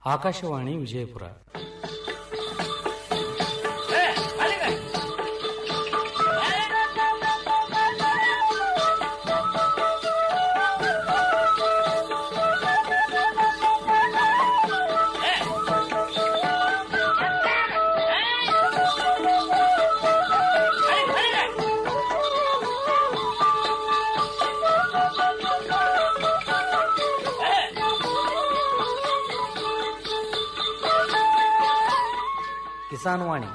ಆಕಾಶವಾಣಿ ವಿಜಯಪುರ ಕಿಸಾನ್ ವಾಣಿ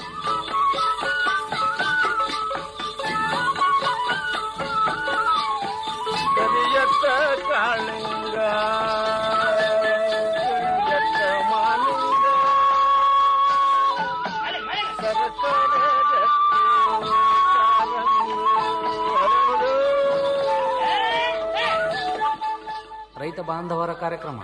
ಕರಿಯತ್ತ ಕಾಳಿಂಗ ಕರಿಯತ್ತ ಮಾಲಿಂಗ ಸರಸರ ರಕ್ತಿ ಕಾಲಂಗಿ ಹರಳು. ರೈತ ಬಾಂಧವರ ಕಾರ್ಯಕ್ರಮ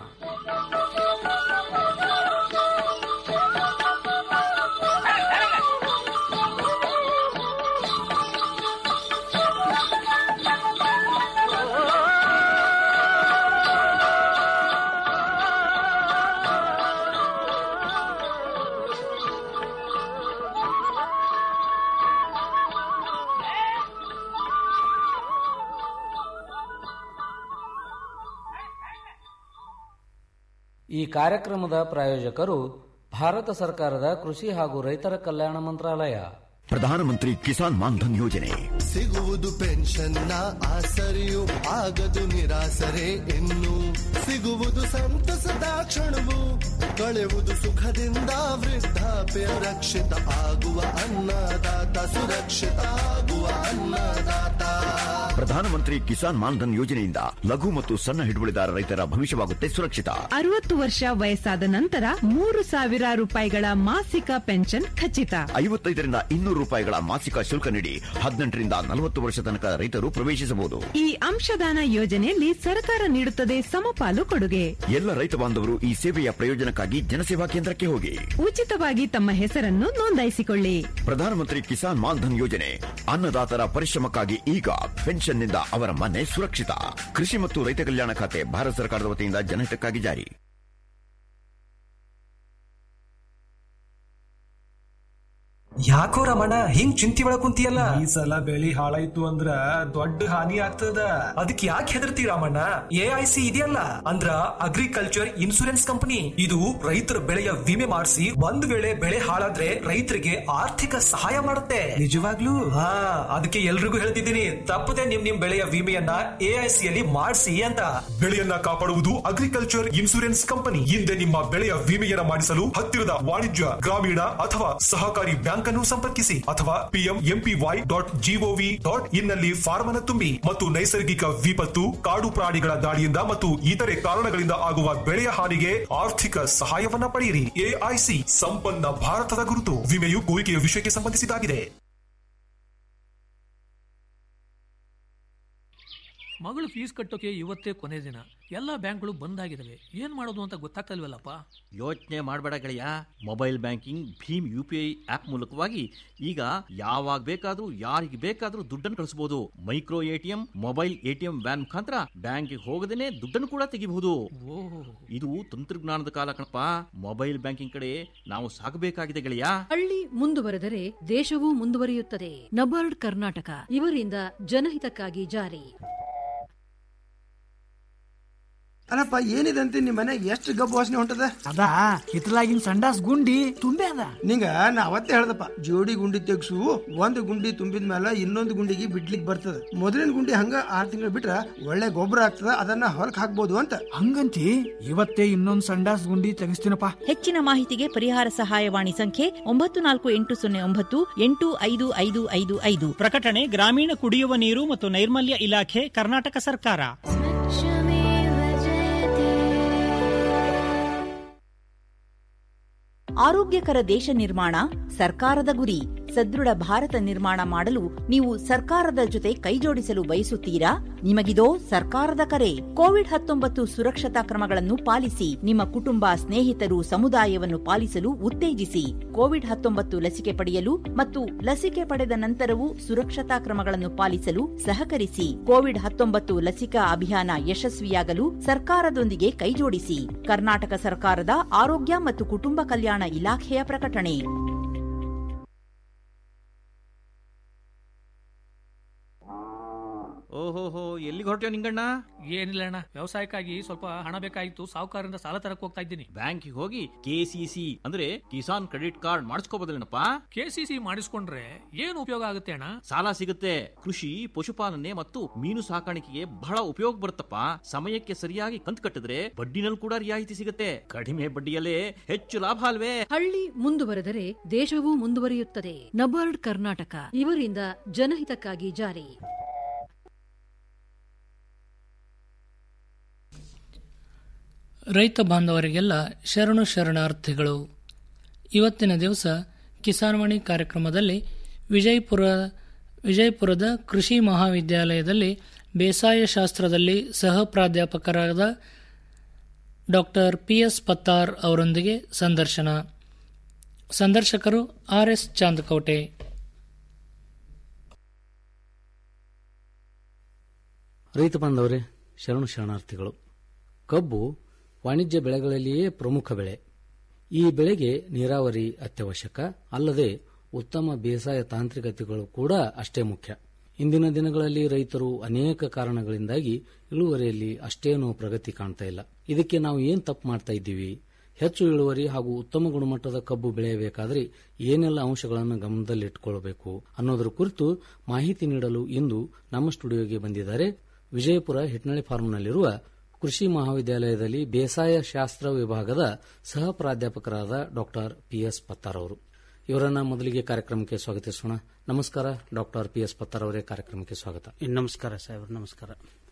ಈ ಕಾರ್ಯಕ್ರಮದ ಪ್ರಾಯೋಜಕರು ಭಾರತ ಸರ್ಕಾರದ ಕೃಷಿ ಹಾಗೂ ರೈತರ ಕಲ್ಯಾಣ ಮಂತ್ರಾಲಯ ಪ್ರಧಾನಮಂತ್ರಿ ಕಿಸಾನ್ ಮಾನ್ಧನ್ ಯೋಜನೆ ಸಿಗುವುದು ಪೆನ್ಷನ್ನ ಆಸರೆಯು ಆಗದು ನಿರಾಸರೆ ಇನ್ನು ಸಿಗುವುದು ಸಂತಸದ ಕ್ಷಣವು ಕಳೆವುದು ಸುಖದಿಂದ ವೃದ್ಧಾಪ್ಯ ರಕ್ಷಿತ ಆಗುವ ಅನ್ನದಾತ ಸುರಕ್ಷಿತ ಆಗುವ ಅನ್ನದಾತ ಪ್ರಧಾನಮಂತ್ರಿ ಕಿಸಾನ್ ಮಾನ್ಧನ್ ಯೋಜನೆಯಿಂದ ಲಘು ಮತ್ತು ಸಣ್ಣ ಹಿಡುವಳಿದಾರ ರೈತರ ಭವಿಷ್ಯವಾಗುತ್ತೆ ಸುರಕ್ಷಿತ ಅರವತ್ತು ವರ್ಷ ವಯಸ್ಸಾದ ನಂತರ ಮೂರು ಸಾವಿರ ರೂಪಾಯಿಗಳ ಮಾಸಿಕ ಪೆನ್ಷನ್ ಖಚಿತ ಐವತ್ತೈದರಿಂದ ಇನ್ನೂರು ರೂಪಾಯಿಗಳ ಮಾಸಿಕ ಶುಲ್ಕ ನೀಡಿ ಹದಿನೆಂಟರಿಂದ ನಲವತ್ತು ವರ್ಷ ತನಕ ರೈತರು ಪ್ರವೇಶಿಸಬಹುದು ಈ ಅಂಶದಾನ ಯೋಜನೆಯಲ್ಲಿ ಸರ್ಕಾರ ನೀಡುತ್ತದೆ ಸಮಪಾಲು ಕೊಡುಗೆ ಎಲ್ಲ ರೈತ ಬಾಂಧವರು ಈ ಸೇವೆಯ ಪ್ರಯೋಜನಕ್ಕಾಗಿ ಜನಸೇವಾ ಕೇಂದ್ರಕ್ಕೆ ಹೋಗಿ ಉಚಿತವಾಗಿ ತಮ್ಮ ಹೆಸರನ್ನು ನೋಂದಾಯಿಸಿಕೊಳ್ಳಿ ಪ್ರಧಾನಮಂತ್ರಿ ಕಿಸಾನ್ ಮಾನ್ಧನ್ ಯೋಜನೆ ಅನ್ನದಾತರ ಪರಿಶ್ರಮಕ್ಕಾಗಿ ಈಗ ಪೆನ್ಷನ್ನಿಂದ ಅವರ ಮನೆ ಸುರಕ್ಷಿತ ಕೃಷಿ ಮತ್ತು ರೈತ ಕಲ್ಯಾಣ ಖಾತೆ ಭಾರತ ಸರ್ಕಾರದ ವತಿಯಿಂದ ಜನಹಿತಕ್ಕಾಗಿ ಜಾರಿ ಯಾಕೋ ರಮಣ ಹಿಂಗ್ ಚಿಂತಿ ಒಳಗ್ ಕುಂತಿಯಲ್ಲ ಈ ಸಲ ಬೆಳಿ ಹಾಳಾಯ್ತು ಅಂದ್ರ ದೊಡ್ಡ ಹಾನಿ ಆಗ್ತದ ಅದಕ್ಕೆ ಯಾಕೆ ಹೆದರ್ತಿ ರಾಮಣ್ಣ ಎ ಐ ಸಿ ಇದೆಯಲ್ಲ ಅಂದ್ರ ಅಗ್ರಿಕಲ್ಚರ್ ಇನ್ಸೂರೆನ್ಸ್ ಕಂಪನಿ ಇದು ರೈತರ ಬೆಳೆಯ ವಿಮೆ ಮಾಡಿಸಿ ಒಂದ್ ವೇಳೆ ಬೆಳೆ ಹಾಳಾದ್ರೆ ರೈತರಿಗೆ ಆರ್ಥಿಕ ಸಹಾಯ ಮಾಡುತ್ತೆ ನಿಜವಾಗ್ಲೂ ಹಾ ಅದಕ್ಕೆ ಎಲ್ರಿಗೂ ಹೇಳ್ತಿದ್ದೀನಿ ತಪ್ಪದೆ ನಿಮ್ ನಿಮ್ ಬೆಳೆಯ ವಿಮೆಯನ್ನ ಎ ಐ ಸಿ ಅಲ್ಲಿ ಮಾಡಿಸಿ ಅಂತ ಬೆಳೆಯನ್ನ ಕಾಪಾಡುವುದು ಅಗ್ರಿಕಲ್ಚರ್ ಇನ್ಸೂರೆನ್ಸ್ ಕಂಪನಿ ಹಿಂದೆ ನಿಮ್ಮ ಬೆಳೆಯ ವಿಮೆಯನ್ನ ಮಾಡಿಸಲು ಹತ್ತಿರದ ವಾಣಿಜ್ಯ ಗ್ರಾಮೀಣ ಅಥವಾ ಸಹಕಾರಿ ಬ್ಯಾಂಕ್ ಅನ್ನು ಸಂಪರ್ಕಿಸಿ ಅಥವಾ PM MPY dot GOV dot in ನಲ್ಲಿ ಫಾರ್ಮ್ ಅನ್ನು ತುಂಬಿ ಮತ್ತು ನೈಸರ್ಗಿಕ ವಿಪತ್ತು ಕಾಡು ಪ್ರಾಣಿಗಳ ದಾಳಿಯಿಂದ ಮತ್ತು ಇತರೆ ಕಾರಣಗಳಿಂದ ಆಗುವ ಬೆಳೆಯ ಹಾನಿಗೆ ಆರ್ಥಿಕ ಸಹಾಯವನ್ನ ಪಡೆಯಿರಿ ಎಐಸಿ ಸಂಪನ್ನ ಭಾರತದ ಗುರುತು ವಿಮೆಯು ಕೋರಿಕೆಯ ವಿಷಯಕ್ಕೆ ಸಂಬಂಧಿಸಿದಾಗಿದೆ ಮಗಳು ಫೀಸ್ ಕಟ್ಟೋಕೆ ಇವತ್ತೇ ಕೊನೆ ದಿನ ಎಲ್ಲ ಬ್ಯಾಂಕ್ಗಳು ಬಂದ್ ಆಗಿದಾವೆ ಏನ್ ಮಾಡೋದು ಅಂತ ಗೊತ್ತಾಗ್ತಲ್ವಲ್ಲಪ್ಪ ಯೋಚನೆ ಮಾಡಬೇಡ ಗೆಳೆಯ ಮೊಬೈಲ್ ಬ್ಯಾಂಕಿಂಗ್ ಭೀಮ್ ಯು ಪಿ ಐ ಆಪ್ ಮೂಲಕವಾಗಿ ಈಗ ಯಾವಾಗ ಬೇಕಾದ್ರೂ ಯಾರಿಗೆ ಬೇಕಾದ್ರೂ ದುಡ್ಡನ್ನು ಕಳಿಸಬಹುದು micro ATM mobile ATM van ಮುಖಾಂತರ ಬ್ಯಾಂಕಿಗೆ ಹೋಗದೇನೆ ದುಡ್ಡನ್ನು ಕೂಡ ತೆಗಿಬಹುದು ಇದು ತಂತ್ರಜ್ಞಾನದ ಕಾಲ ಕಣಪ್ಪ ಮೊಬೈಲ್ ಬ್ಯಾಂಕಿಂಗ್ ಕಡೆ ನಾವು ಸಾಗಬೇಕಾಗಿದೆ ಗೆಳೆಯ ಹಳ್ಳಿ ಮುಂದುವರೆದರೆ ದೇಶವೂ ಮುಂದುವರಿಯುತ್ತದೆ ನಬಾರ್ಡ್ ಕರ್ನಾಟಕ ಇವರಿಂದ ಜನಹಿತಕ್ಕಾಗಿ ಜಾರಿ ಅಲ್ಲಪ್ಪ ಏನಿದೆ ಅಂತ ನಿಮ್ಮ ಮನೆಗೆ ಎಷ್ಟು ಗಬ್ಬು ವಾಸನೆ ಹೊಂಟದ ಅದ ಹಿತ್ತಲಾಗಿನ ಸಂಡಾಸ್ ಗುಂಡಿ ತುಂಬೆ ಅದ ನಿಂಗ ನಾ ಅವತ್ತೇ ಹೇಳ್ದಪ್ಪ ಜೋಡಿ ಗುಂಡಿ ತೆಗ್ಸು ಒಂದು ಗುಂಡಿ ತುಂಬಿದ ಮೇಲೆ ಇನ್ನೊಂದು ಗುಂಡಿಗೆ ಬಿಡ್ಲಿಕ್ಕೆ ಬರ್ತದ ಮೊದಲಿನ ಗುಂಡಿ ಹಂಗ ಆರ್ ತಿಂಗಳು ಬಿಟ್ರ ಒಳ್ಳೆ ಗೊಬ್ಬರ ಆಗ್ತದ ಅದನ್ನ ಹೊಲಕ್ ಹಾಕ್ಬೋದು ಅಂತ ಹಂಗಂತಿ ಇವತ್ತೇ ಇನ್ನೊಂದ್ ಸಂಡಾಸ್ ಗುಂಡಿ ತೆಗಿಸ್ತೀನಪ್ಪ ಹೆಚ್ಚಿನ ಮಾಹಿತಿಗೆ ಪರಿಹಾರ ಸಹಾಯವಾಣಿ ಸಂಖ್ಯೆ ಒಂಬತ್ತು ನಾಲ್ಕು ಎಂಟು ಸೊನ್ನೆ ಒಂಬತ್ತು ಎಂಟು ಐದು ಐದು ಐದು ಐದು ಪ್ರಕಟಣೆ ಗ್ರಾಮೀಣ ಕುಡಿಯುವ ನೀರು ಮತ್ತು ನೈರ್ಮಲ್ಯ ಇಲಾಖೆ ಕರ್ನಾಟಕ ಸರ್ಕಾರ ಆರೋಗ್ಯಕರ ದೇಶ ನಿರ್ಮಾಣ ಸರ್ಕಾರದ ಗುರಿ ಸದೃಢ ಭಾರತ ನಿರ್ಮಾಣ ಮಾಡಲು ನೀವು ಸರ್ಕಾರದ ಜೊತೆ ಕೈಜೋಡಿಸಲು ಬಯಸುತ್ತೀರಾ ನಿಮಗಿದೋ ಸರ್ಕಾರದ ಕರೆ ಕೋವಿಡ್ ಹತ್ತೊಂಬತ್ತು ಸುರಕ್ಷತಾ ಕ್ರಮಗಳನ್ನು ಪಾಲಿಸಿ ನಿಮ್ಮ ಕುಟುಂಬ ಸ್ನೇಹಿತರು ಸಮುದಾಯವನ್ನು ಪಾಲಿಸಲು ಉತ್ತೇಜಿಸಿ ಕೋವಿಡ್ ಹತ್ತೊಂಬತ್ತು ಲಸಿಕೆ ಪಡೆಯಲು ಮತ್ತು ಲಸಿಕೆ ಪಡೆದ ನಂತರವೂ ಸುರಕ್ಷತಾ ಕ್ರಮಗಳನ್ನು ಪಾಲಿಸಲು ಸಹಕರಿಸಿ ಕೋವಿಡ್ ಹತ್ತೊಂಬತ್ತು ಲಸಿಕಾ ಅಭಿಯಾನ ಯಶಸ್ವಿಯಾಗಲು ಸರ್ಕಾರದೊಂದಿಗೆ ಕೈಜೋಡಿಸಿ ಕರ್ನಾಟಕ ಸರ್ಕಾರದ ಆರೋಗ್ಯ ಮತ್ತು ಕುಟುಂಬ ಕಲ್ಯಾಣ ಇಲಾಖೆಯ ಪ್ರಕಟಣೆ ಓಹೋಹೋ ಎಲ್ಲಿಗೆ ಹೊರಟ್ಯೋ ನಿಂಗಣ್ಣ ಏನಿಲ್ಲ ಅಣ್ಣ ವ್ಯವಸಾಯಕ್ಕಾಗಿ ಸ್ವಲ್ಪ ಹಣ ಬೇಕಾಗಿತ್ತು ಸಾಹುಕಾರರಿಂದ ಸಾಲ ತರಕ್ ಹೋಗ್ತಾ ಇದ್ದೀನಿ ಬ್ಯಾಂಕಿಗೆ ಹೋಗಿ ಕೆಸಿಸಿ ಅಂದ್ರೆ ಕಿಸಾನ್ ಕ್ರೆಡಿಟ್ ಕಾರ್ಡ್ ಮಾಡಿಸ್ಕೋಬೋದಿಲ್ಲಪ್ಪ ಕೆಸಿಸಿ ಮಾಡಿಸ್ಕೊಂಡ್ರೆ ಏನು ಉಪಯೋಗ ಆಗುತ್ತೆ ಅಣ್ಣ ಸಾಲ ಸಿಗುತ್ತೆ ಕೃಷಿ ಪಶುಪಾಲನೆ ಮತ್ತು ಮೀನು ಸಾಕಾಣಿಕೆಗೆ ಬಹಳ ಉಪಯೋಗ ಬರುತ್ತಪ್ಪ ಸಮಯಕ್ಕೆ ಸರಿಯಾಗಿ ಕಂತು ಕಟ್ಟಿದ್ರೆ ಬಡ್ಡಿನಲ್ಲಿ ಕೂಡ ರಿಯಾಯಿತಿ ಸಿಗುತ್ತೆ ಕಡಿಮೆ ಬಡ್ಡಿಯಲ್ಲೇ ಹೆಚ್ಚು ಲಾಭ ಅಲ್ವೇ ಹಳ್ಳಿ ಮುಂದುವರೆದರೆ ದೇಶವೂ ಮುಂದುವರಿಯುತ್ತದೆ ನಬಾರ್ಡ್ ಕರ್ನಾಟಕ ಇವರಿಂದ ಜನಹಿತಕ್ಕಾಗಿ ಜಾರಿ ರೈತ ಬಾಂಧವರಿಗೆಲ್ಲ ಶರಣು ಶರಣಾರ್ಥಿಗಳು ಇವತ್ತಿನ ದಿವಸ ಕಿಸಾನ್ವಾಣಿ ಕಾರ್ಯಕ್ರಮದಲ್ಲಿ ವಿಜಯಪುರ ವಿಜಯಪುರದ ಕೃಷಿ ಮಹಾವಿದ್ಯಾಲಯದಲ್ಲಿ ಬೇಸಾಯ ಶಾಸ್ತ್ರದಲ್ಲಿ ಸಹ ಪ್ರಾಧ್ಯಾಪಕರಾದ ಡಾಕ್ಟರ್ ಪಿ ಎಸ್ ಪತ್ತಾರ್ ಅವರೊಂದಿಗೆ ಸಂದರ್ಶನ ಸಂದರ್ಶಕರು ಆರ್ ಎಸ್ ಚಾಂದಕೋಟೆ ರೈತ ಬಾಂಧವರೇ ಶರಣು ಶರಣಾರ್ಥಿಗಳು ಕಬ್ಬು ವಾಣಿಜ್ಯ ಬೆಳೆಗಳಲ್ಲಿಯೇ ಪ್ರಮುಖ ಬೆಳೆ ಈ ಬೆಳೆಗೆ ನೀರಾವರಿ ಅತ್ಯವಶ್ಯಕ ಅಲ್ಲದೆ ಉತ್ತಮ ಬೇಸಾಯ ತಾಂತ್ರಿಕತೆಗಳು ಕೂಡ ಅಷ್ಟೇ ಮುಖ್ಯ ಇಂದಿನ ದಿನಗಳಲ್ಲಿ ರೈತರು ಅನೇಕ ಕಾರಣಗಳಿಂದಾಗಿ ಇಳುವರಿಯಲ್ಲಿ ಅಷ್ಟೇನೂ ಪ್ರಗತಿ ಕಾಣ್ತಾ ಇಲ್ಲ ಇದಕ್ಕೆ ನಾವು ಏನ್ ತಪ್ಪು ಮಾಡ್ತಾ ಇದ್ದೀವಿ ಹೆಚ್ಚು ಇಳುವರಿ ಹಾಗೂ ಉತ್ತಮ ಗುಣಮಟ್ಟದ ಕಬ್ಬು ಬೆಳೆಯಬೇಕಾದರೆ ಏನೆಲ್ಲ ಅಂಶಗಳನ್ನು ಗಮನದಲ್ಲಿಟ್ಟುಕೊಳ್ಳಬೇಕು ಅನ್ನೋದರ ಕುರಿತು ಮಾಹಿತಿ ನೀಡಲು ಇಂದು ನಮ್ಮ ಸ್ಟುಡಿಯೋಗೆ ಬಂದಿದ್ದಾರೆ ವಿಜಯಪುರ ಹಿಟ್ನಳ್ಳಿ ಫಾರ್ಮ್ನಲ್ಲಿರುವ ಕೃಷಿ ಮಹಾವಿದ್ಯಾಲಯದಲ್ಲಿ ಬೇಸಾಯ ಶಾಸ್ತ್ರ ವಿಭಾಗದ ಸಹ ಪ್ರಾಧ್ಯಾಪಕರಾದ ಡಾಕ್ಟರ್ ಪಿಎಸ್ ಪತ್ತಾರ್ ಅವರು ಇವರನ್ನ ಮೊದಲಿಗೆ ಕಾರ್ಯಕ್ರಮಕ್ಕೆ ಸ್ವಾಗತಿಸೋಣ ನಮಸ್ಕಾರ ಡಾಕ್ಟರ್ ಪಿಎಸ್ ಪತ್ತಾರ್ ಅವರೇ ಕಾರ್ಯಕ್ರಮಕ್ಕೆ ಸ್ವಾಗತ ನಮಸ್ಕಾರ ಸಾಹೇಬ್ರ ನಮಸ್ಕಾರ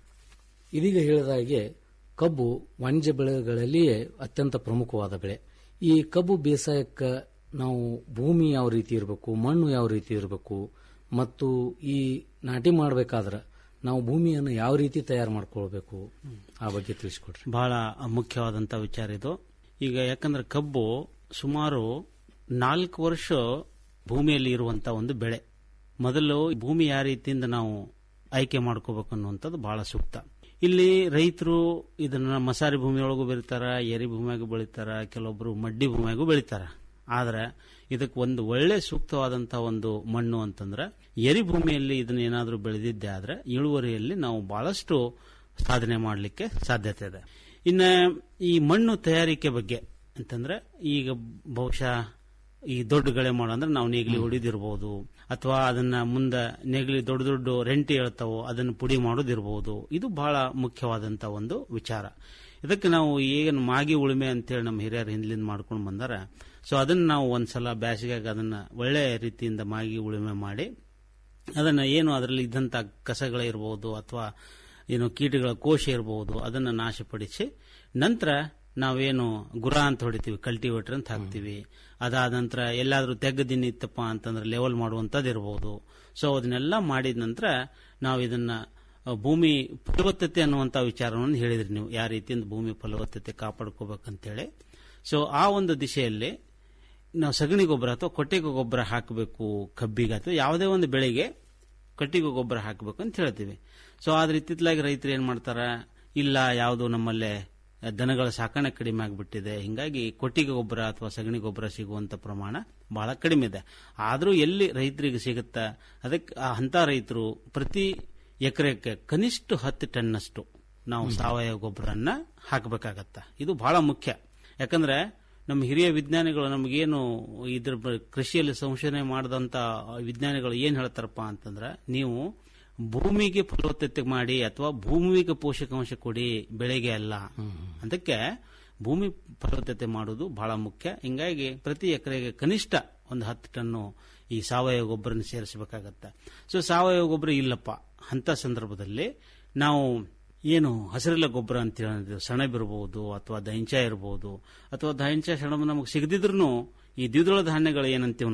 ಇದೀಗ ಹೇಳಿದ ಹಾಗೆ ಕಬ್ಬು ವಾಣಿಜ್ಯ ಬೆಳೆಗಳಲ್ಲಿಯೇ ಅತ್ಯಂತ ಪ್ರಮುಖವಾದ ಬೆಳೆ ಈ ಕಬ್ಬು ಬೇಸಾಯಕ್ಕೆ ನಾವು ಭೂಮಿ ಯಾವ ರೀತಿ ಇರಬೇಕು ಮಣ್ಣು ಯಾವ ರೀತಿ ಇರಬೇಕು ಮತ್ತು ಈ ನಾಟಿ ಮಾಡಬೇಕಾದ್ರೆ ನಾವು ಭೂಮಿಯನ್ನು ಯಾವ ರೀತಿ ತಯಾರು ಮಾಡ್ಕೊಳ್ಬೇಕು ಆ ಬಗ್ಗೆ ತಿಳಿಸ್ಕೊಡ್ರಿ ಬಹಳ ಮುಖ್ಯವಾದಂತ ವಿಚಾರ ಇದು ಈಗ ಯಾಕಂದ್ರೆ ಕಬ್ಬು ಸುಮಾರು ನಾಲ್ಕು ವರ್ಷ ಭೂಮಿಯಲ್ಲಿ ಇರುವಂತ ಒಂದು ಬೆಳೆ ಮೊದಲು ಭೂಮಿ ಯಾವ ರೀತಿಯಿಂದ ನಾವು ಆಯ್ಕೆ ಮಾಡ್ಕೋಬೇಕು ಅನ್ನುವಂಥದ್ದು ಬಹಳ ಸೂಕ್ತ ಇಲ್ಲಿ ರೈತರು ಇದನ್ನ ಮಸಾರಿ ಭೂಮಿಯೊಳಗೂ ಬೆಳಿತಾರ ಎರಿ ಭೂಮಿಯಾಗೂ ಬೆಳಿತಾರ ಕೆಲವೊಬ್ರು ಮಡ್ಡಿ ಭೂಮಿಯಾಗೂ ಬೆಳಿತಾರ ಆದ್ರೆ ಇದಕ್ಕೆ ಒಂದು ಒಳ್ಳೆ ಸೂಕ್ತವಾದಂತಹ ಒಂದು ಮಣ್ಣು ಅಂತಂದ್ರೆ ಎರಿ ಭೂಮಿಯಲ್ಲಿ ಇದನ್ನ ಏನಾದರೂ ಬೆಳೆದಿದ್ದೆ ಆದ್ರೆ ಇಳುವರಿಯಲ್ಲಿ ನಾವು ಬಹಳಷ್ಟು ಸಾಧನೆ ಮಾಡಲಿಕ್ಕೆ ಸಾಧ್ಯತೆ ಇದೆ ಇನ್ನ ಈ ಮಣ್ಣು ತಯಾರಿಕೆ ಬಗ್ಗೆ ಅಂತಂದ್ರೆ ಈಗ ಬಹುಶಃ ಈ ದೊಡ್ಡ ಗಳೆ ಮಾಡೋ ಅಂದ್ರೆ ನಾವು ನೇಗಿಲಿ ಹೊಡಿದಿರ್ಬೋದು ಅಥವಾ ಅದನ್ನ ಮುಂದೆ ನೇಗಿಲಿ ದೊಡ್ಡ ದೊಡ್ಡ ರೆಂಟಿ ಹೇಳ್ತಾವೋ ಅದನ್ನು ಪುಡಿ ಮಾಡೋದಿರ್ಬೋದು ಇದು ಬಹಳ ಮುಖ್ಯವಾದಂತ ಒಂದು ವಿಚಾರ ಇದಕ್ಕೆ ನಾವು ಏನು ಮಾಗಿ ಉಳುಮೆ ಅಂತೇಳಿ ನಮ್ಮ ಹಿರಿಯರು ಹಿಂದ್ಲಿಂದ ಮಾಡ್ಕೊಂಡು ಬಂದಾರ ಸೊ ಅದನ್ನ ನಾವು ಒಂದ್ಸಲ ಬ್ಯಾಸಿಗೆಗೆ ಅದನ್ನ ಒಳ್ಳೆ ರೀತಿಯಿಂದ ಮಾಗಿ ಉಳುಮೆ ಮಾಡಿ ಅದನ್ನ ಏನು ಅದರಲ್ಲಿ ಇದ್ದಂತ ಕಸಗಳಿರ್ಬೋದು ಅಥವಾ ಏನು ಕೀಟಗಳ ಕೋಶ ಇರಬಹುದು ಅದನ್ನ ನಾಶಪಡಿಸಿ ನಂತರ ನಾವೇನು ಗುರ ಅಂತ ಹೊಡಿತೀವಿ ಕಲ್ಟಿವೇಟರ್ ಅಂತ ಹಾಕ್ತಿವಿ ಅದಾದ ನಂತರ ಎಲ್ಲಾದ್ರೂ ತೆಗ್ಗದಿನ ಇತ್ತಪ್ಪ ಅಂತಂದ್ರೆ ಲೆವೆಲ್ ಮಾಡುವಂತದ್ದು ಇರಬಹುದು ಸೊ ಅದನ್ನೆಲ್ಲ ಮಾಡಿದ ನಂತರ ನಾವು ಇದನ್ನ ಭೂಮಿ ಫಲವತ್ತತೆ ಅನ್ನುವಂತ ವಿಚಾರವನ್ನು ಹೇಳಿದ್ರಿ ನೀವು ಯಾವ ರೀತಿಯಿಂದ ಭೂಮಿ ಫಲವತ್ತತೆ ಕಾಪಾಡ್ಕೋಬೇಕಂತೇಳಿ ಸೊ ಆ ಒಂದು ದಿಶೆಯಲ್ಲಿ ನಾವು ಸಗಣಿ ಗೊಬ್ಬರ ಅಥವಾ ಕೊಟ್ಟಿಗೆ ಗೊಬ್ಬರ ಹಾಕಬೇಕು ಕಬ್ಬಿಗೆ ಅಥವಾ ಯಾವುದೇ ಒಂದು ಬೆಳೆಗೆ ಕಟ್ಟಿಗೆ ಗೊಬ್ಬರ ಹಾಕಬೇಕು ಅಂತ ಹೇಳ್ತೀವಿ ಸೊ ಆದ್ರೆ ಇತ್ತಿತ್ತಲಾಗಿ ರೈತರು ಏನ್ ಮಾಡ್ತಾರ ಇಲ್ಲ ಯಾವುದು ನಮ್ಮಲ್ಲೇ ದನಗಳ ಸಾಕಣೆ ಕಡಿಮೆ ಆಗಿಬಿಟ್ಟಿದೆ ಹಿಂಗಾಗಿ ಕೊಟ್ಟಿಗೆ ಗೊಬ್ಬರ ಅಥವಾ ಸಗಣಿ ಗೊಬ್ಬರ ಸಿಗುವಂತ ಪ್ರಮಾಣ ಬಹಳ ಕಡಿಮೆ ಇದೆ ಆದರೂ ಎಲ್ಲಿ ರೈತರಿಗೆ ಸಿಗುತ್ತಾ ಅದಕ್ಕೆ ಅಂತ ರೈತರು ಪ್ರತಿ ಎಕರೆಕ್ಕೆ ಕನಿಷ್ಠ ಹತ್ತು ಟನ್ನಷ್ಟು ನಾವು ಸಾವಯವ ಗೊಬ್ಬರನ್ನ ಹಾಕಬೇಕಾಗತ್ತ ಇದು ಬಹಳ ಮುಖ್ಯ ಯಾಕಂದ್ರೆ ನಮ್ಮ ಹಿರಿಯ ವಿಜ್ಞಾನಿಗಳು ನಮಗೇನು ಇದ್ರ ಬ- ಕೃಷಿಯಲ್ಲಿ ಸಂಶೋಧನೆ ಮಾಡಿದಂತ ವಿಜ್ಞಾನಿಗಳು ಏನ್ ಹೇಳ್ತಾರಪ್ಪ ಅಂತಂದ್ರೆ ನೀವು ಭೂಮಿಗೆ ಫಲವತ್ತತೆ ಮಾಡಿ ಅಥವಾ ಭೂಮಿಗೆ ಪೋಷಕಾಂಶ ಕೊಡಿ ಬೆಳೆಗೆ ಅಲ್ಲ ಅದಕ್ಕೆ ಭೂಮಿ ಫಲವತ್ತತೆ ಮಾಡುವುದು ಬಹಳ ಮುಖ್ಯ ಹಿಂಗಾಗಿ ಪ್ರತಿ ಎಕರೆಗೆ ಕನಿಷ್ಠ ಒಂದು ಹತ್ತು ಟನ್ನು ಈ ಸಾವಯವ ಗೊಬ್ಬರನ ಸೇರಿಸಬೇಕಾಗತ್ತೆ ಸೊ ಸಾವಯವ ಗೊಬ್ಬರ ಇಲ್ಲಪ್ಪ ಅಂತ ಸಂದರ್ಭದಲ್ಲಿ ನಾವು ಏನು ಹಸಿರೆಲ್ಲ ಗೊಬ್ಬರ ಅಂತ ಹೇಳಿದ್ವಿ ಸೆಣಬಿರಬಹುದು ಅಥವಾ ದೈಂಚ ಇರಬಹುದು ಅಥವಾ ದೈಂಚ ಸೆಣಬು ನಮಗೆ ಸಿಗದಿದ್ರು ಈ ದ್ವಿದಳ ಧಾನ್ಯಗಳು ಏನಂತೀವಿ ನಾವು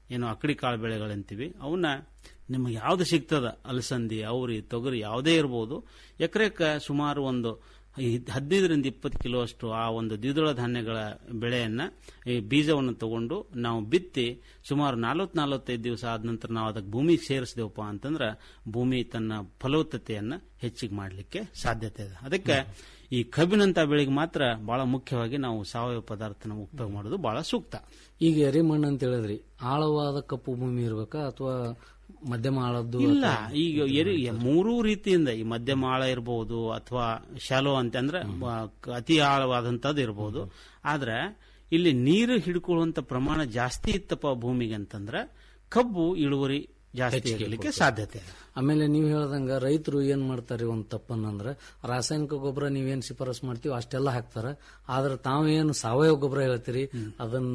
ಏನು ಅಕ್ಕಡಿ ಕಾಳು ಬೆಳೆಗಳಂತೀವಿ ಅವನ್ನ ನಿಮಗೆ ಯಾವ್ದು ಸಿಗ್ತದ ಅಲಸಂದಿ ಅವರಿ ತೊಗರಿ ಯಾವುದೇ ಇರ್ಬೋದು ಎಕರೆಕ್ಕೆ ಸುಮಾರು ಒಂದು ಈ ಹದಿನೈದರಿಂದ ಇಪ್ಪತ್ತು ಕಿಲೋ ಅಷ್ಟು ಆ ಒಂದು ದ್ವಿದಳ ಧಾನ್ಯಗಳ ಬೆಳೆಯನ್ನ ಈ ಬೀಜವನ್ನು ತಗೊಂಡು ನಾವು ಬಿತ್ತಿ ಸುಮಾರು ನಲವತ್ತು ನಲವತ್ತೈದು ದಿವಸ ಆದ ನಂತರ ನಾವು ಅದಕ್ಕೆ ಭೂಮಿಗೆ ಸೇರಿಸಿದೆವಪ್ಪ ಅಂತಂದ್ರೆ ಭೂಮಿ ತನ್ನ ಫಲವತ್ತತೆಯನ್ನ ಹೆಚ್ಚಿಗೆ ಮಾಡಲಿಕ್ಕೆ ಸಾಧ್ಯತೆ ಇದೆ ಅದಕ್ಕೆ ಈ ಕಬ್ಬಿನಂತ ಬೆಳೆಗೆ ಮಾತ್ರ ಬಹಳ ಮುಖ್ಯವಾಗಿ ನಾವು ಸಾವಯವ ಪದಾರ್ಥನ ಉಪಯೋಗ ಮಾಡೋದು ಬಹಳ ಸೂಕ್ತ ಈಗ ಎರೆಮಣ್ಣು ಅಂತ ಹೇಳಿದ್ರಿ ಆಳವಾದ ಕಪ್ಪು ಭೂಮಿ ಇರ್ಬೇಕಾ ಅಥವಾ ಮಧ್ಯಮ ಆಳದ್ದು ಇಲ್ಲ ಅಥವಾ- ಈಗ ಎರಿ ಮೂರೂ ರೀತಿಯಿಂದ ಈ ಮಧ್ಯಮ ಆಳ ಇರಬಹುದು ಅಥವಾ ಶಾಲೋ ಅಂತ ಅಂದ್ರೆ ಆ, ಅತಿ ಆಳವಾದಂತದ್ದು ಇರಬಹುದು ಆದ್ರೆ ಇಲ್ಲಿ ನೀರು ಹಿಡ್ಕೊಳ್ಳುವಂತ ಪ್ರಮಾಣ ಜಾಸ್ತಿ ಇತ್ತಪ್ಪ ಭೂಮಿಗೆ ಅಂತಂದ್ರೆ ಕಬ್ಬು ಇಳುವರಿ ಜಾಸ್ತಿ ಹೆಚ್ಚಿಗೆ ಆಗಲಿಕ್ಕೆ ಕೊಡ್ತದೆ. ಸಾಧ್ಯತೆ ಇದೆ ಆಮೇಲೆ ನೀವು ಹೇಳ್ದಂಗ ರೈತರು ಏನ್ ಮಾಡ್ತಾರೆ ಒಂದ್ ತಪ್ಪನ್ನಂದ್ರ ರಾಸಾಯನಿಕ ಗೊಬ್ಬರ ನೀವೇನ್ ಶಿಫಾರಸ್ ಮಾಡ್ತೀವಿ ಅಷ್ಟೆಲ್ಲ ಹಾಕ್ತಾರ ಆದ್ರೆ ತಾವೇನು ಸಾವಯವ ಗೊಬ್ಬರ ಹೇಳ್ತೀರಿ ಅದನ್ನ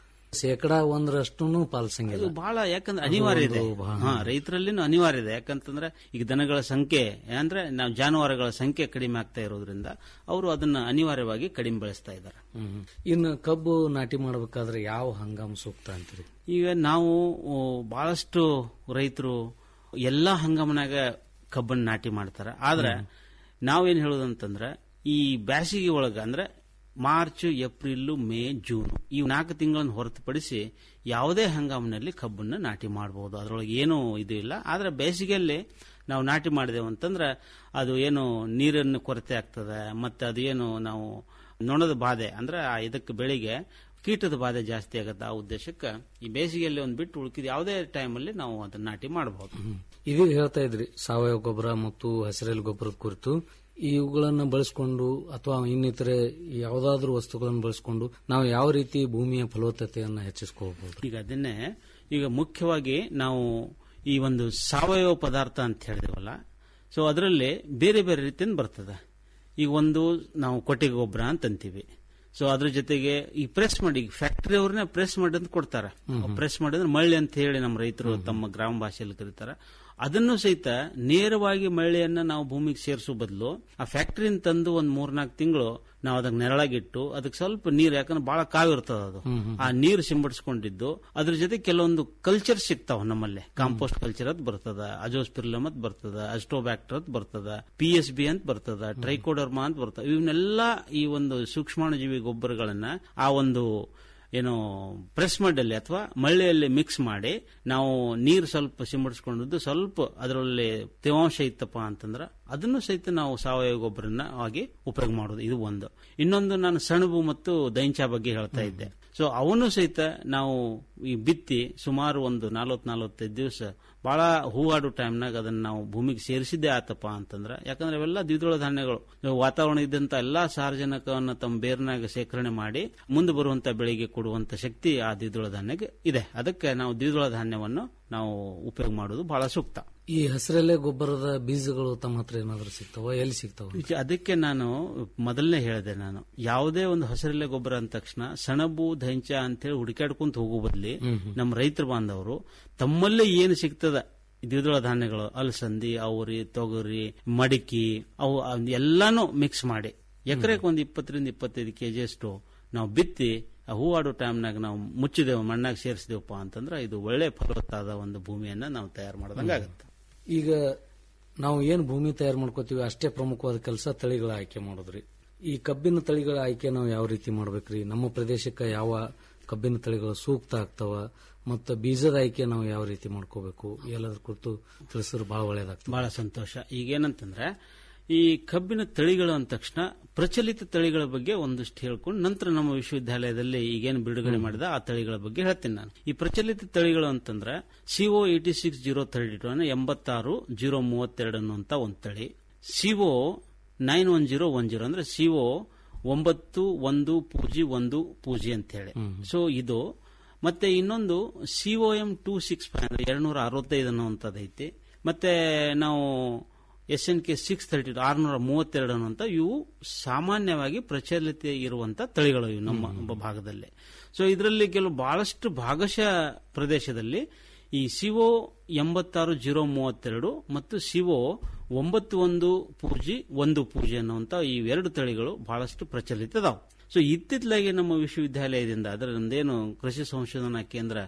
ಶೇಕಡ ಒಂದರಷ್ಟು ಪಾಲಿಸಂಗಿಲ್ಲ ಅದು ಬಹಳ ಯಾಕಂದ್ರೆ ಅನಿವಾರ್ಯ ಇದೆ ಅದೊಂದು ಬಹಳ- ಹಾ ರೈತರಲ್ಲಿನೂ ಅನಿವಾರ್ಯ ಇದೆ ಯಾಕಂತಂದ್ರೆ ಈಗ ದನಗಳ ಸಂಖ್ಯೆ ಅಂದ್ರೆ ನಾವು ಜಾನುವಾರುಗಳ ಸಂಖ್ಯೆ ಕಡಿಮೆ ಆಗ್ತಾ ಇರೋದ್ರಿಂದ ಅವರು ಅದನ್ನ ಅನಿವಾರ್ಯವಾಗಿ ಕಡಿಮೆ ಬೆಳೆಸ್ತಾ ಇದ್ದಾರೆ ಹ್ಮ್. ಇನ್ನು ಕಬ್ಬು ನಾಟಿ ಮಾಡ್ಬೇಕಾದ್ರೆ ಯಾವ ಹಂಗಾಮ ಸೂಕ್ತ ಅಂತೀರಿ ಈಗ ನಾವು ಆ, ಬಹಳಷ್ಟು ರೈತರು ಎಲ್ಲಾ ಹಂಗಾಮನಾಗ ಕಬ್ಬನ್ನು ನಾಟಿ ಮಾಡ್ತಾರೆ ಆದ್ರೆ ನಾವೇನ್ ಹೇಳೋದಂತಂದ್ರೆ ಈ ಬ್ಯಾಸಿಗೆ ಒಳಗ ಅಂದ್ರೆ ಮಾರ್ಚ್ ಏಪ್ರಿಲ್ ಮೇ ಜೂನ್ ಈ ನಾಲ್ಕು ತಿಂಗಳನ್ನು ಹೊರತುಪಡಿಸಿ ಯಾವುದೇ ಹಂಗಾಮಿನಲ್ಲಿ ಕಬ್ಬನ್ನ ನಾಟಿ ಮಾಡಬಹುದು ಅದರೊಳಗೆ ಏನೂ ಇದು ಇಲ್ಲ ಆದ್ರೆ ಬೇಸಿಗೆಯಲ್ಲಿ ನಾವು ನಾಟಿ ಮಾಡಿದೆವು ಅಂತಂದ್ರೆ ಅದು ಏನು ನೀರನ್ನು ಕೊರತೆ ಆಗ್ತದೆ ಮತ್ತೆ ಅದು ಏನು ನಾವು ನೊಣದ ಬಾಧೆ ಅಂದ್ರೆ ಆ ಇದಕ್ಕೆ ಬೆಳೆಗೆ ಕೀಟದ ಬಾಧೆ ಜಾಸ್ತಿ ಆಗುತ್ತೆ ಆ ಉದ್ದೇಶಕ್ಕೆ ಈ ಬೇಸಿಗೆಯಲ್ಲಿ ಒಂದು ಬಿಟ್ಟು ಉಳ್ಕಿದ ಯಾವುದೇ ಟೈಮಲ್ಲಿ ನಾವು ಅದನ್ನ ನಾಟಿ ಮಾಡಬಹುದು ಇದೀಗ ಹೇಳ್ತಾ ಇದ್ರಿ ಸಾವಯವ ಗೊಬ್ಬರ ಮತ್ತು ಹಸಿರೆಲೆ ಗೊಬ್ಬರದ ಕುರಿತು ಇವುಗಳನ್ನ ಬಳಸಿಕೊಂಡು ಅಥವಾ ಇನ್ನಿತರೆ ಯಾವುದಾದ್ರೂ ವಸ್ತುಗಳನ್ನು ಬಳಸಿಕೊಂಡು ನಾವು ಯಾವ ರೀತಿ ಭೂಮಿಯ ಫಲವತ್ತತೆಯನ್ನು ಹೆಚ್ಚಿಸ್ಕೋಬಹುದು ಈಗ ಅದನ್ನೇ ಈಗ ಮುಖ್ಯವಾಗಿ ನಾವು ಈ ಒಂದು ಸಾವಯವ ಪದಾರ್ಥ ಅಂತ ಹೇಳಿದೆವಲ್ಲ ಸೊ ಅದರಲ್ಲಿ ಬೇರೆ ಬೇರೆ ರೀತಿಯಿಂದ ಬರ್ತದೆ ಈಗ ಒಂದು ನಾವು ಕೊಟ್ಟಿಗೆ ಗೊಬ್ಬರ ಅಂತ ಅಂತೀವಿ ಸೊ ಅದ್ರ ಜೊತೆಗೆ ಈ ಪ್ರೆಸ್ ಮಾಡಿ ಫ್ಯಾಕ್ಟರಿ ಅವ್ರನ್ನ ಪ್ರೆಸ್ ಮಾಡಿ ಅಂತ ಕೊಡ್ತಾರೆ ಪ್ರೆಸ್ ಮಾಡಿದ್ರೆ ಮಳ್ಳಿ ಅಂತ ಹೇಳಿ ನಮ್ಮ ರೈತರು ತಮ್ಮ ಗ್ರಾಮ ಭಾಷೆಯಲ್ಲಿ ಕರೀತಾರೆ ಅದನ್ನು ಸಹಿತ ನೇರವಾಗಿ ಮಳ್ಳಿಯನ್ನ ನಾವು ಭೂಮಿಗೆ ಸೇರಿಸೋ ಬದಲು ಆ ಫ್ಯಾಕ್ಟರಿನ ತಂದು ಒಂದ್ ಮೂರ್ನಾಲ್ಕು ತಿಂಗಳು ನಾವು ಅದಕ್ಕೆ ನೆರಳಾಗಿಟ್ಟು ಅದಕ್ಕೆ ಸ್ವಲ್ಪ ನೀರು ಯಾಕಂದ್ರೆ ಬಹಳ ಕಾವಿರ್ತದ ಅದು ಆ ನೀರು ಸಿಂಪಡಿಸ್ಕೊಂಡಿದ್ದು ಅದ್ರ ಜೊತೆ ಕೆಲವೊಂದು ಕಲ್ಚರ್ ಸಿಗ್ತಾವ ನಮ್ಮಲ್ಲಿ ಕಾಂಪೋಸ್ಟ್ ಕಲ್ಚರ್ ಅಂತ ಬರ್ತದ ಅಜೋಸ್ಪಿರ್ಲಮ್ ಅಂತ ಬರ್ತದ ಅಸ್ಟೋಬ್ಯಾಕ್ಟರ್ ಅಂತ ಬರ್ತದ ಪಿ ಎಸ್ ಬಿ ಅಂತ ಬರ್ತದ ಟ್ರೈಕೋಡರ್ಮಾ ಅಂತ ಬರ್ತದ ಇವನ್ನೆಲ್ಲ ಈ ಒಂದು ಸೂಕ್ಷ್ಮಾಣುಜೀವಿ ಗೊಬ್ಬರಗಳನ್ನ ಆ ಒಂದು ಏನು ಪ್ರೆಸ್ ಮಡ್ಡಲ್ಲಿ ಅಥವಾ ಮಳ್ಳಿಯಲ್ಲಿ ಮಿಕ್ಸ್ ಮಾಡಿ ನಾವು ನೀರು ಸ್ವಲ್ಪ ಸಿಂಪಡಿಸ್ಕೊಂಡದ್ದು ಸ್ವಲ್ಪ ಅದರಲ್ಲಿ ತೇವಾಂಶ ಇತ್ತಪ್ಪ ಅಂತಂದ್ರೆ ಅದನ್ನು ಸಹಿತ ನಾವು ಸಾವಯವ ಗೊಬ್ಬರನ ಆಗಿ ಉಪಯೋಗ ಮಾಡೋದು ಇದು ಒಂದು ಇನ್ನೊಂದು ನಾನು ಸೆಣಬು ಮತ್ತು ದೈಂಚ ಬಗ್ಗೆ ಹೇಳ್ತಾ ಇದ್ದೆ ಸೊ ಅವನು ಸಹಿತ ನಾವು ಈ ಬಿತ್ತಿ ಸುಮಾರು ಒಂದು ನಲವತ್ ನಲವತ್ತೈದು ದಿವಸ ಬಹಳ ಹೂವಾಡೋ ಟೈಮ್ನಾಗ ಅದನ್ನ ನಾವು ಭೂಮಿಗೆ ಸೇರಿಸಿದ್ದೇ ಆತಪ್ಪ ಅಂತಂದ್ರೆ ಯಾಕಂದ್ರೆ ಅವೆಲ್ಲ ದ್ವಿದಳ ಧಾನ್ಯಗಳು ವಾತಾವರಣ ಇದ್ದಂತ ಎಲ್ಲಾ ಸಾರ್ವಜನಿಕವನ್ನು ತಮ್ಮ ಬೇರ್ನಾಗ ಶೇಖರಣೆ ಮಾಡಿ ಮುಂದೆ ಬರುವಂತ ಬೆಳೆಗೆ ಕೊಡುವಂತ ಶಕ್ತಿ ಆ ದ್ವಿದಳ ಧಾನ್ಯಕ್ಕೆ ಇದೆ ಅದಕ್ಕೆ ನಾವು ದ್ವಿದಳ ಧಾನ್ಯವನ್ನು ನಾವು ಉಪಯೋಗ ಮಾಡೋದು ಬಹಳ ಸೂಕ್ತ ಈ ಹಸಿರೆಲೆ ಗೊಬ್ಬರದ ಬೀಜಗಳು ತಮ್ಮ ಹತ್ರ ಏನಾದ್ರೂ ಸಿಗ್ತಾವ ಎಲ್ಲಿ ಸಿಗ್ತಾವ ಈಗ ಅದಕ್ಕೆ ನಾನು ಮೊದಲನೇ ಹೇಳಿದೆ ನಾನು ಯಾವುದೇ ಒಂದು ಹಸಿರೆಲೆ ಗೊಬ್ಬರ ಅಂದ ತಕ್ಷಣ ಸೆಣಬು ಧಂಚ ಅಂತೇಳಿ ಹುಡುಕಾಡ್ಕೊಂತ ಹೋಗೋ ಬದ್ಲಿ ನಮ್ಮ ರೈತರು ಬಾಂಧವರು ತಮ್ಮಲ್ಲೇ ಏನು ಸಿಗ್ತದ ದ್ವಿದಳ ಧಾನ್ಯಗಳು ಅಲಸಂದಿ ಅವರಿ ತೊಗರಿ ಮಡಿಕೆ ಅವು ಅವ್ ಎಲ್ಲಾನು ಮಿಕ್ಸ್ ಮಾಡಿ ಎಕರೆಗೆ ಒಂದು ಇಪ್ಪತ್ತರಿಂದ ಇಪ್ಪತ್ತೈದು ಕೆಜಿ ಅಷ್ಟು ನಾವು ಬಿತ್ತಿ ಆ ಹೂವಾಡೋ ಟೈಮ್ನಾಗ ನಾವು ಮುಚ್ಚಿದೆವು ಮಣ್ಣಾಗ ಸೇರಿಸಿದೆವಪ್ಪ ಅಂತಂದ್ರೆ ಇದು ಒಳ್ಳೆ ಫಲವತ್ತಾದ ಒಂದು ಭೂಮಿಯನ್ನ ನಾವು ತಯಾರು ಮಾಡ್ದಂಗೆ ಆಗುತ್ತೆ ಈಗ ನಾವು ಏನು ಭೂಮಿ ತಯಾರು ಮಾಡ್ಕೋತೀವಿ ಅಷ್ಟೇ ಪ್ರಮುಖವಾದ ಕೆಲಸ ತಳಿಗಳ ಆಯ್ಕೆ ಮಾಡೋದ್ರಿ ಈ ಕಬ್ಬಿನ ತಳಿಗಳ ಆಯ್ಕೆ ನಾವು ಯಾವ ರೀತಿ ಮಾಡ್ಬೇಕ್ರಿ ನಮ್ಮ ಪ್ರದೇಶಕ್ಕೆ ಯಾವ ಕಬ್ಬಿನ ತಳಿಗಳು ಸೂಕ್ತ ಆಗ್ತಾವ ಮತ್ತು ಬೀಜದ ಆಯ್ಕೆ ನಾವು ಯಾವ ರೀತಿ ಮಾಡ್ಕೋಬೇಕು ಎಲ್ಲದ್ರ ಕುರಿತು ತಿಳಿಸಿದ್ರೆ ಬಹಳ ಒಳ್ಳೇದಾಗ್ತದೆ ಬಹಳ ಸಂತೋಷ ಈಗೇನಂತಂದ್ರೆ ಈ ಕಬ್ಬಿನ ತಳಿಗಳು ಅಂದ ತಕ್ಷಣ ಪ್ರಚಲಿತ ತಳಿಗಳ ಬಗ್ಗೆ ಒಂದಷ್ಟು ಹೇಳ್ಕೊಂಡು ನಂತರ ನಮ್ಮ ವಿಶ್ವವಿದ್ಯಾಲಯದಲ್ಲಿ ಈಗೇನು ಬಿಡುಗಡೆ ಮಾಡಿದ ಆ ತಳಿಗಳ ಬಗ್ಗೆ ಹೇಳ್ತೀನಿ ನಾನು ಈ ಪ್ರಚಲಿತ ತಳಿಗಳು ಅಂತಂದ್ರೆ CO eighty six zero thirty two ಎಂಬತ್ತಾರು ಜೀರೋ ಮೂವತ್ತೆರಡು ಅನ್ನುವಂತ ಒಂದು ತಳಿ CO nine one zero one zero ಅಂದ್ರೆ ಸಿಒ ಒಂಬತ್ತು ಒಂದು ಪೂಜಿ ಒಂದು ಪೂಜಿ ಅಂತ ಹೇಳಿ ಸೊ ಇದು ಮತ್ತೆ ಇನ್ನೊಂದು CO M two six five ಅಂದ್ರೆ ಎರಡ್ನೂರ ಅರವತ್ತೈದು ಅನ್ನುವಂಥದ್ದು ಐತಿ ಮತ್ತೆ ನಾವು S N K six thirty ಆರ್ನೂರ ಮೂವತ್ತೆರಡು ಅನ್ನುವಂಥ ಇವು ಸಾಮಾನ್ಯವಾಗಿ ಪ್ರಚಲಿತ ಇರುವಂತ ತಳಿಗಳು ಇವು ನಮ್ಮ ಭಾಗದಲ್ಲಿ ಸೊ ಇದರಲ್ಲಿ ಕೆಲವು ಬಹಳಷ್ಟು ಭಾಗಶಃ ಪ್ರದೇಶದಲ್ಲಿ ಈ ಸಿಒ ಎಂಬತ್ತಾರು ಜೀರೋ ಮೂವತ್ತೆರಡು ಮತ್ತು ಸಿಒ ಒಂಬತ್ತು ಒಂದು ಪೂಜಿ ಒಂದು ಪೂಜಿ ಅನ್ನುವಂಥ ಈ ಎರಡು ತಳಿಗಳು ಬಹಳಷ್ಟು ಪ್ರಚಲಿತ ಅದಾವು ಸೊ ಇತ್ತಿತ್ತಲಾಗಿ ನಮ್ಮ ವಿಶ್ವವಿದ್ಯಾಲಯದಿಂದ ಅದರ ಒಂದೇನು ಕೃಷಿ ಸಂಶೋಧನಾ ಕೇಂದ್ರ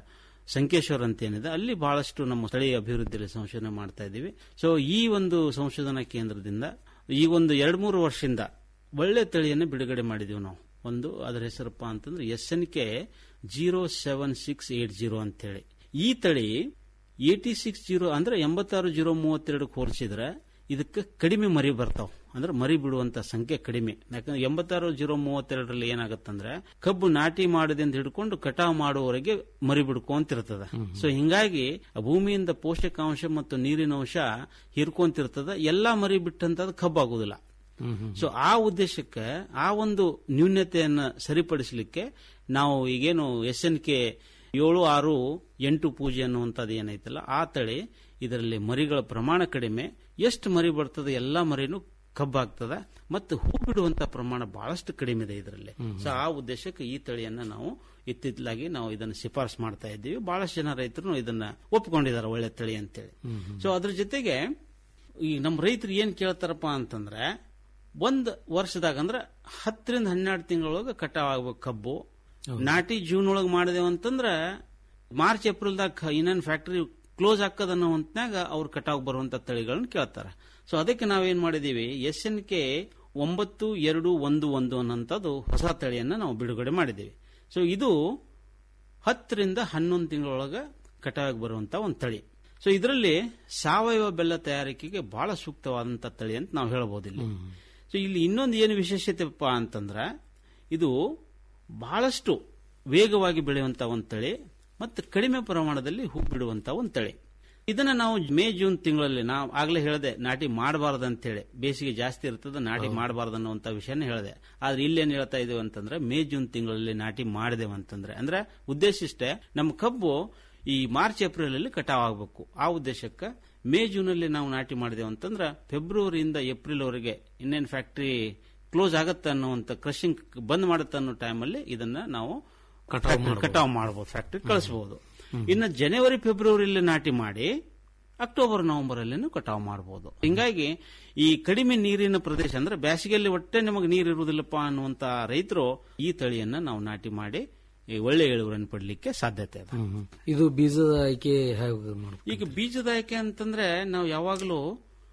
ಸಂಕೇಶ್ವರ ಅಂತ ಏನಿದೆ ಅಲ್ಲಿ ಬಹಳಷ್ಟು ನಮ್ಮ ಸ್ಥಳೀಯ ಅಭಿವೃದ್ಧಿಯಲ್ಲಿ ಸಂಶೋಧನೆ ಮಾಡ್ತಾ ಇದ್ದೀವಿ ಸೊ ಈ ಒಂದು ಸಂಶೋಧನಾ ಕೇಂದ್ರದಿಂದ ಈ ಒಂದು ಎರಡು ಮೂರು ವರ್ಷದಿಂದ ಒಳ್ಳೆ ತಳಿಯನ್ನು ಬಿಡುಗಡೆ ಮಾಡಿದೀವಿ ನಾವು ಒಂದು ಅದರ ಹೆಸರಪ್ಪ ಅಂತಂದ್ರೆ S N K zero seven six eight zero ಅಂತೇಳಿ ಈ ತಳಿ ಏಟಿ ಸಿಕ್ಸ್ ಜೀರೋ ಅಂದ್ರೆ ಎಂಬತ್ತಾರು ಜೀರೋ ಮೂವತ್ತೆರಡಕ್ಕೆ ಹೋಲಿಸಿದ್ರೆ ಇದಕ್ಕೆ ಕಡಿಮೆ ಮರಿ ಬರ್ತಾವ ಅಂದ್ರೆ ಮರಿ ಬಿಡುವಂತ ಸಂಖ್ಯೆ ಕಡಿಮೆ ಯಾಕಂದ್ರೆ ಎಂಬತ್ತಾರು ಜೀರೋ ಮೂವತ್ತೆರಡರಲ್ಲಿ ಏನಾಗತ್ತಂದ್ರೆ ಕಬ್ಬು ನಾಟಿ ಮಾಡದಿಂದ ಹಿಡ್ಕೊಂಡು ಕಟಾವು ಮಾಡುವವರೆಗೆ ಮರಿ ಬಿಡ್ಕೊಂತಿರ್ತದ ಸೊ ಹಿಂಗಾಗಿ ಆ ಭೂಮಿಯಿಂದ ಪೋಷಕಾಂಶ ಮತ್ತು ನೀರಿನ ಅಂಶ ಹೀರ್ಕೊಂತಿರ್ತದ ಎಲ್ಲಾ ಮರಿ ಬಿಟ್ಟಂತದ್ದು ಕಬ್ಬು ಆಗುದಿಲ್ಲ ಸೊ ಆ ಉದ್ದೇಶಕ್ಕೆ ಆ ಒಂದು ನ್ಯೂನ್ಯತೆಯನ್ನು ಸರಿಪಡಿಸಲಿಕ್ಕೆ ನಾವು ಈಗೇನು ಎಸ್ ಎನ್ ಕೆ ಏಳು ಆರು ಎಂಟು ಪೂಜೆ ಅನ್ನುವಂಥದ್ದು ಏನೈತಲ್ಲ ಆ ತಳಿ ಇದರಲ್ಲಿ ಮರಿಗಳ ಪ್ರಮಾಣ ಕಡಿಮೆ ಎಷ್ಟು ಮರಿ ಬರ್ತದೆ ಎಲ್ಲಾ ಮರಿನೂ ಕಬ್ಬಾಗ್ತದ ಮತ್ತು ಹೂ ಬಿಡುವಂತ ಪ್ರಮಾಣ ಬಹಳಷ್ಟು ಕಡಿಮೆ ಇದೆ ಇದರಲ್ಲಿ ಸೊ ಆ ಉದ್ದೇಶಕ್ಕೆ ಈ ತಳಿಯನ್ನ ನಾವು ಇತ್ತಿತ್ತಲಾಗಿ ನಾವು ಇದನ್ನು ಶಿಫಾರಸು ಮಾಡ್ತಾ ಇದ್ದೀವಿ ಬಹಳಷ್ಟು ಜನ ರೈತರು ಇದನ್ನ ಒಪ್ಕೊಂಡಿದ್ದಾರೆ ಒಳ್ಳೆ ತಳಿ ಅಂತೇಳಿ ಸೊ ಅದ್ರ ಜೊತೆಗೆ ಈ ನಮ್ಮ ರೈತರು ಏನ್ ಕೇಳ್ತಾರಪ್ಪ ಅಂತಂದ್ರೆ ಒಂದ್ ವರ್ಷದಾಗ ಅಂದ್ರೆ ಹತ್ತರಿಂದ ಹನ್ನೆರಡು ತಿಂಗಳೊಳಗೆ ಕಟಾವ್ ಆಗ್ಬೇಕು ಕಬ್ಬು ನಾಟಿ ಜೂನ್ ಒಳಗೆ ಮಾಡಿದೆವು ಅಂತಂದ್ರ ಮಾರ್ಚ್ ಏಪ್ರಿಲ್ದಾಗ ಇನ್ನೇನು ಫ್ಯಾಕ್ಟರಿ ಕ್ಲೋಸ್ ಹಾಕದ ಅನ್ನೋಂತ್ನಾಗ ಅವ್ರು ಕಟಾವ್ ಬರುವಂತ ತಳಿಗಳನ್ನ ಕೇಳ್ತಾರೆ ಸೊ ಅದಕ್ಕೆ ನಾವೇನ್ ಮಾಡಿದೀವಿ ಎಸ್ ಎನ್ ಕೆ ಒಂಬತ್ತು ಎರಡು ಒಂದು ಒಂದು ಅನ್ನೋಂಥದ್ದು ಹೊಸ ತಳಿಯನ್ನ ನಾವು ಬಿಡುಗಡೆ ಮಾಡಿದ್ದೀವಿ ಸೊ ಇದು ಹತ್ತರಿಂದ ಹನ್ನೊಂದು ತಿಂಗಳೊಳಗೆ ಕಟಾವಿಗೆ ಬರುವಂತ ಒಂದು ತಳಿ ಸೊ ಇದರಲ್ಲಿ ಸಾವಯವ ಬೆಲ್ಲ ತಯಾರಿಕೆಗೆ ಬಹಳ ಸೂಕ್ತವಾದಂತ ತಳಿ ಅಂತ ನಾವು ಹೇಳ್ಬೋದು ಇಲ್ಲಿ ಸೊ ಇಲ್ಲಿ ಇನ್ನೊಂದು ಏನು ವಿಶೇಷತೆಪ್ಪ ಅಂತಂದ್ರೆ ಇದು ಬಹಳಷ್ಟು ವೇಗವಾಗಿ ಬೆಳೆಯುವಂತ ಒಂದು ತಳಿ ಮತ್ತು ಕಡಿಮೆ ಪ್ರಮಾಣದಲ್ಲಿ ಹೂ ಬಿಡುವಂತ ಒಂದು ತಳಿ ಇದನ್ನ ನಾವು ಮೇ ಜೂನ್ ತಿಂಗಳಲ್ಲಿ ನಾವು ಆಗ್ಲೇ ಹೇಳಿದೆ ನಾಟಿ ಮಾಡಬಾರದು ಅಂತ ಹೇಳಿ ಬೇಸಿಗೆ ಜಾಸ್ತಿ ಇರ್ತದೆ ನಾಟಿ ಮಾಡಬಾರದು ಅನ್ನುವಂತ ವಿಷಯನ ಹೇಳಿದೆ ಆದ್ರೆ ಇಲ್ಲೇನ್ ಹೇಳ್ತಾ ಇದೀವಿ ಅಂತಂದ್ರೆ ಮೇ ಜೂನ್ ತಿಂಗಳಲ್ಲಿ ನಾಟಿ ಮಾಡಿದೆವು ಅಂತಂದ್ರೆ ಅಂದ್ರೆ ಉದ್ದೇಶ ಇಷ್ಟೇ ನಮ್ಮ ಕಬ್ಬು ಈ ಮಾರ್ಚ್ ಏಪ್ರಿಲ್ ಅಲ್ಲಿ ಕಟಾವ್ ಆಗಬೇಕು ಆ ಉದ್ದೇಶಕ್ಕೆ ಮೇ ಜೂನ್ ಅಲ್ಲಿ ನಾವು ನಾಟಿ ಮಾಡಿದೆವು ಅಂತಂದ್ರೆ ಫೆಬ್ರವರಿಯಿಂದ ಏಪ್ರಿಲ್ ವರೆಗೆ ಇನ್ನೇನು ಫ್ಯಾಕ್ಟರಿ ಕ್ಲೋಸ್ ಆಗತ್ತೆ ಅನ್ನುವಂತ ಕ್ರಷಿಂಗ್ ಬಂದ್ ಮಾಡುತ್ತೆ ಅನ್ನೋ ಟೈಮಲ್ಲಿ ಇದನ್ನ ನಾವು ಕಟಾವ್ ಮಾಡ್ಬೋದು. ಕಟಾವ್ ಮಾಡಬಹುದು ಫ್ಯಾಕ್ಟರಿ ಕಳಿಸಬಹುದು ಇನ್ನು ಜನವರಿ ಫೆಬ್ರವರಿಯಲ್ಲಿ ನಾಟಿ ಮಾಡಿ ಅಕ್ಟೋಬರ್ ನವೆಂಬರ್ ಅಲ್ಲಿ ಕಟಾವ್ ಮಾಡಬಹುದು ಹಿಂಗಾಗಿ ಈ ಕಡಿಮೆ ನೀರಿನ ಪ್ರದೇಶ ಅಂದ್ರೆ ಬೇಸಿಗೆಯಲ್ಲಿ ಒಟ್ಟೆ ನಮಗೆ ನೀರು ಇರುವುದಿಲ್ಲಪ್ಪ ಅನ್ನುವಂತ ರೈತರು ಈ ತಳಿಯನ್ನ ನಾವು ನಾಟಿ ಮಾಡಿ ಈ ಒಳ್ಳೆ ಇಳುವರಿಯನ್ನು ಪಡಲಿಕ್ಕೆ ಸಾಧ್ಯತೆ ಇದೆ ಇದು ಬೀಜದ ಆಯ್ಕೆ ಹೇಗೆ ಮಾಡ್ಬೇಕು ಈಗ ಬೀಜದ ಆಯ್ಕೆ ಅಂತಂದ್ರೆ ನಾವು ಯಾವಾಗಲೂ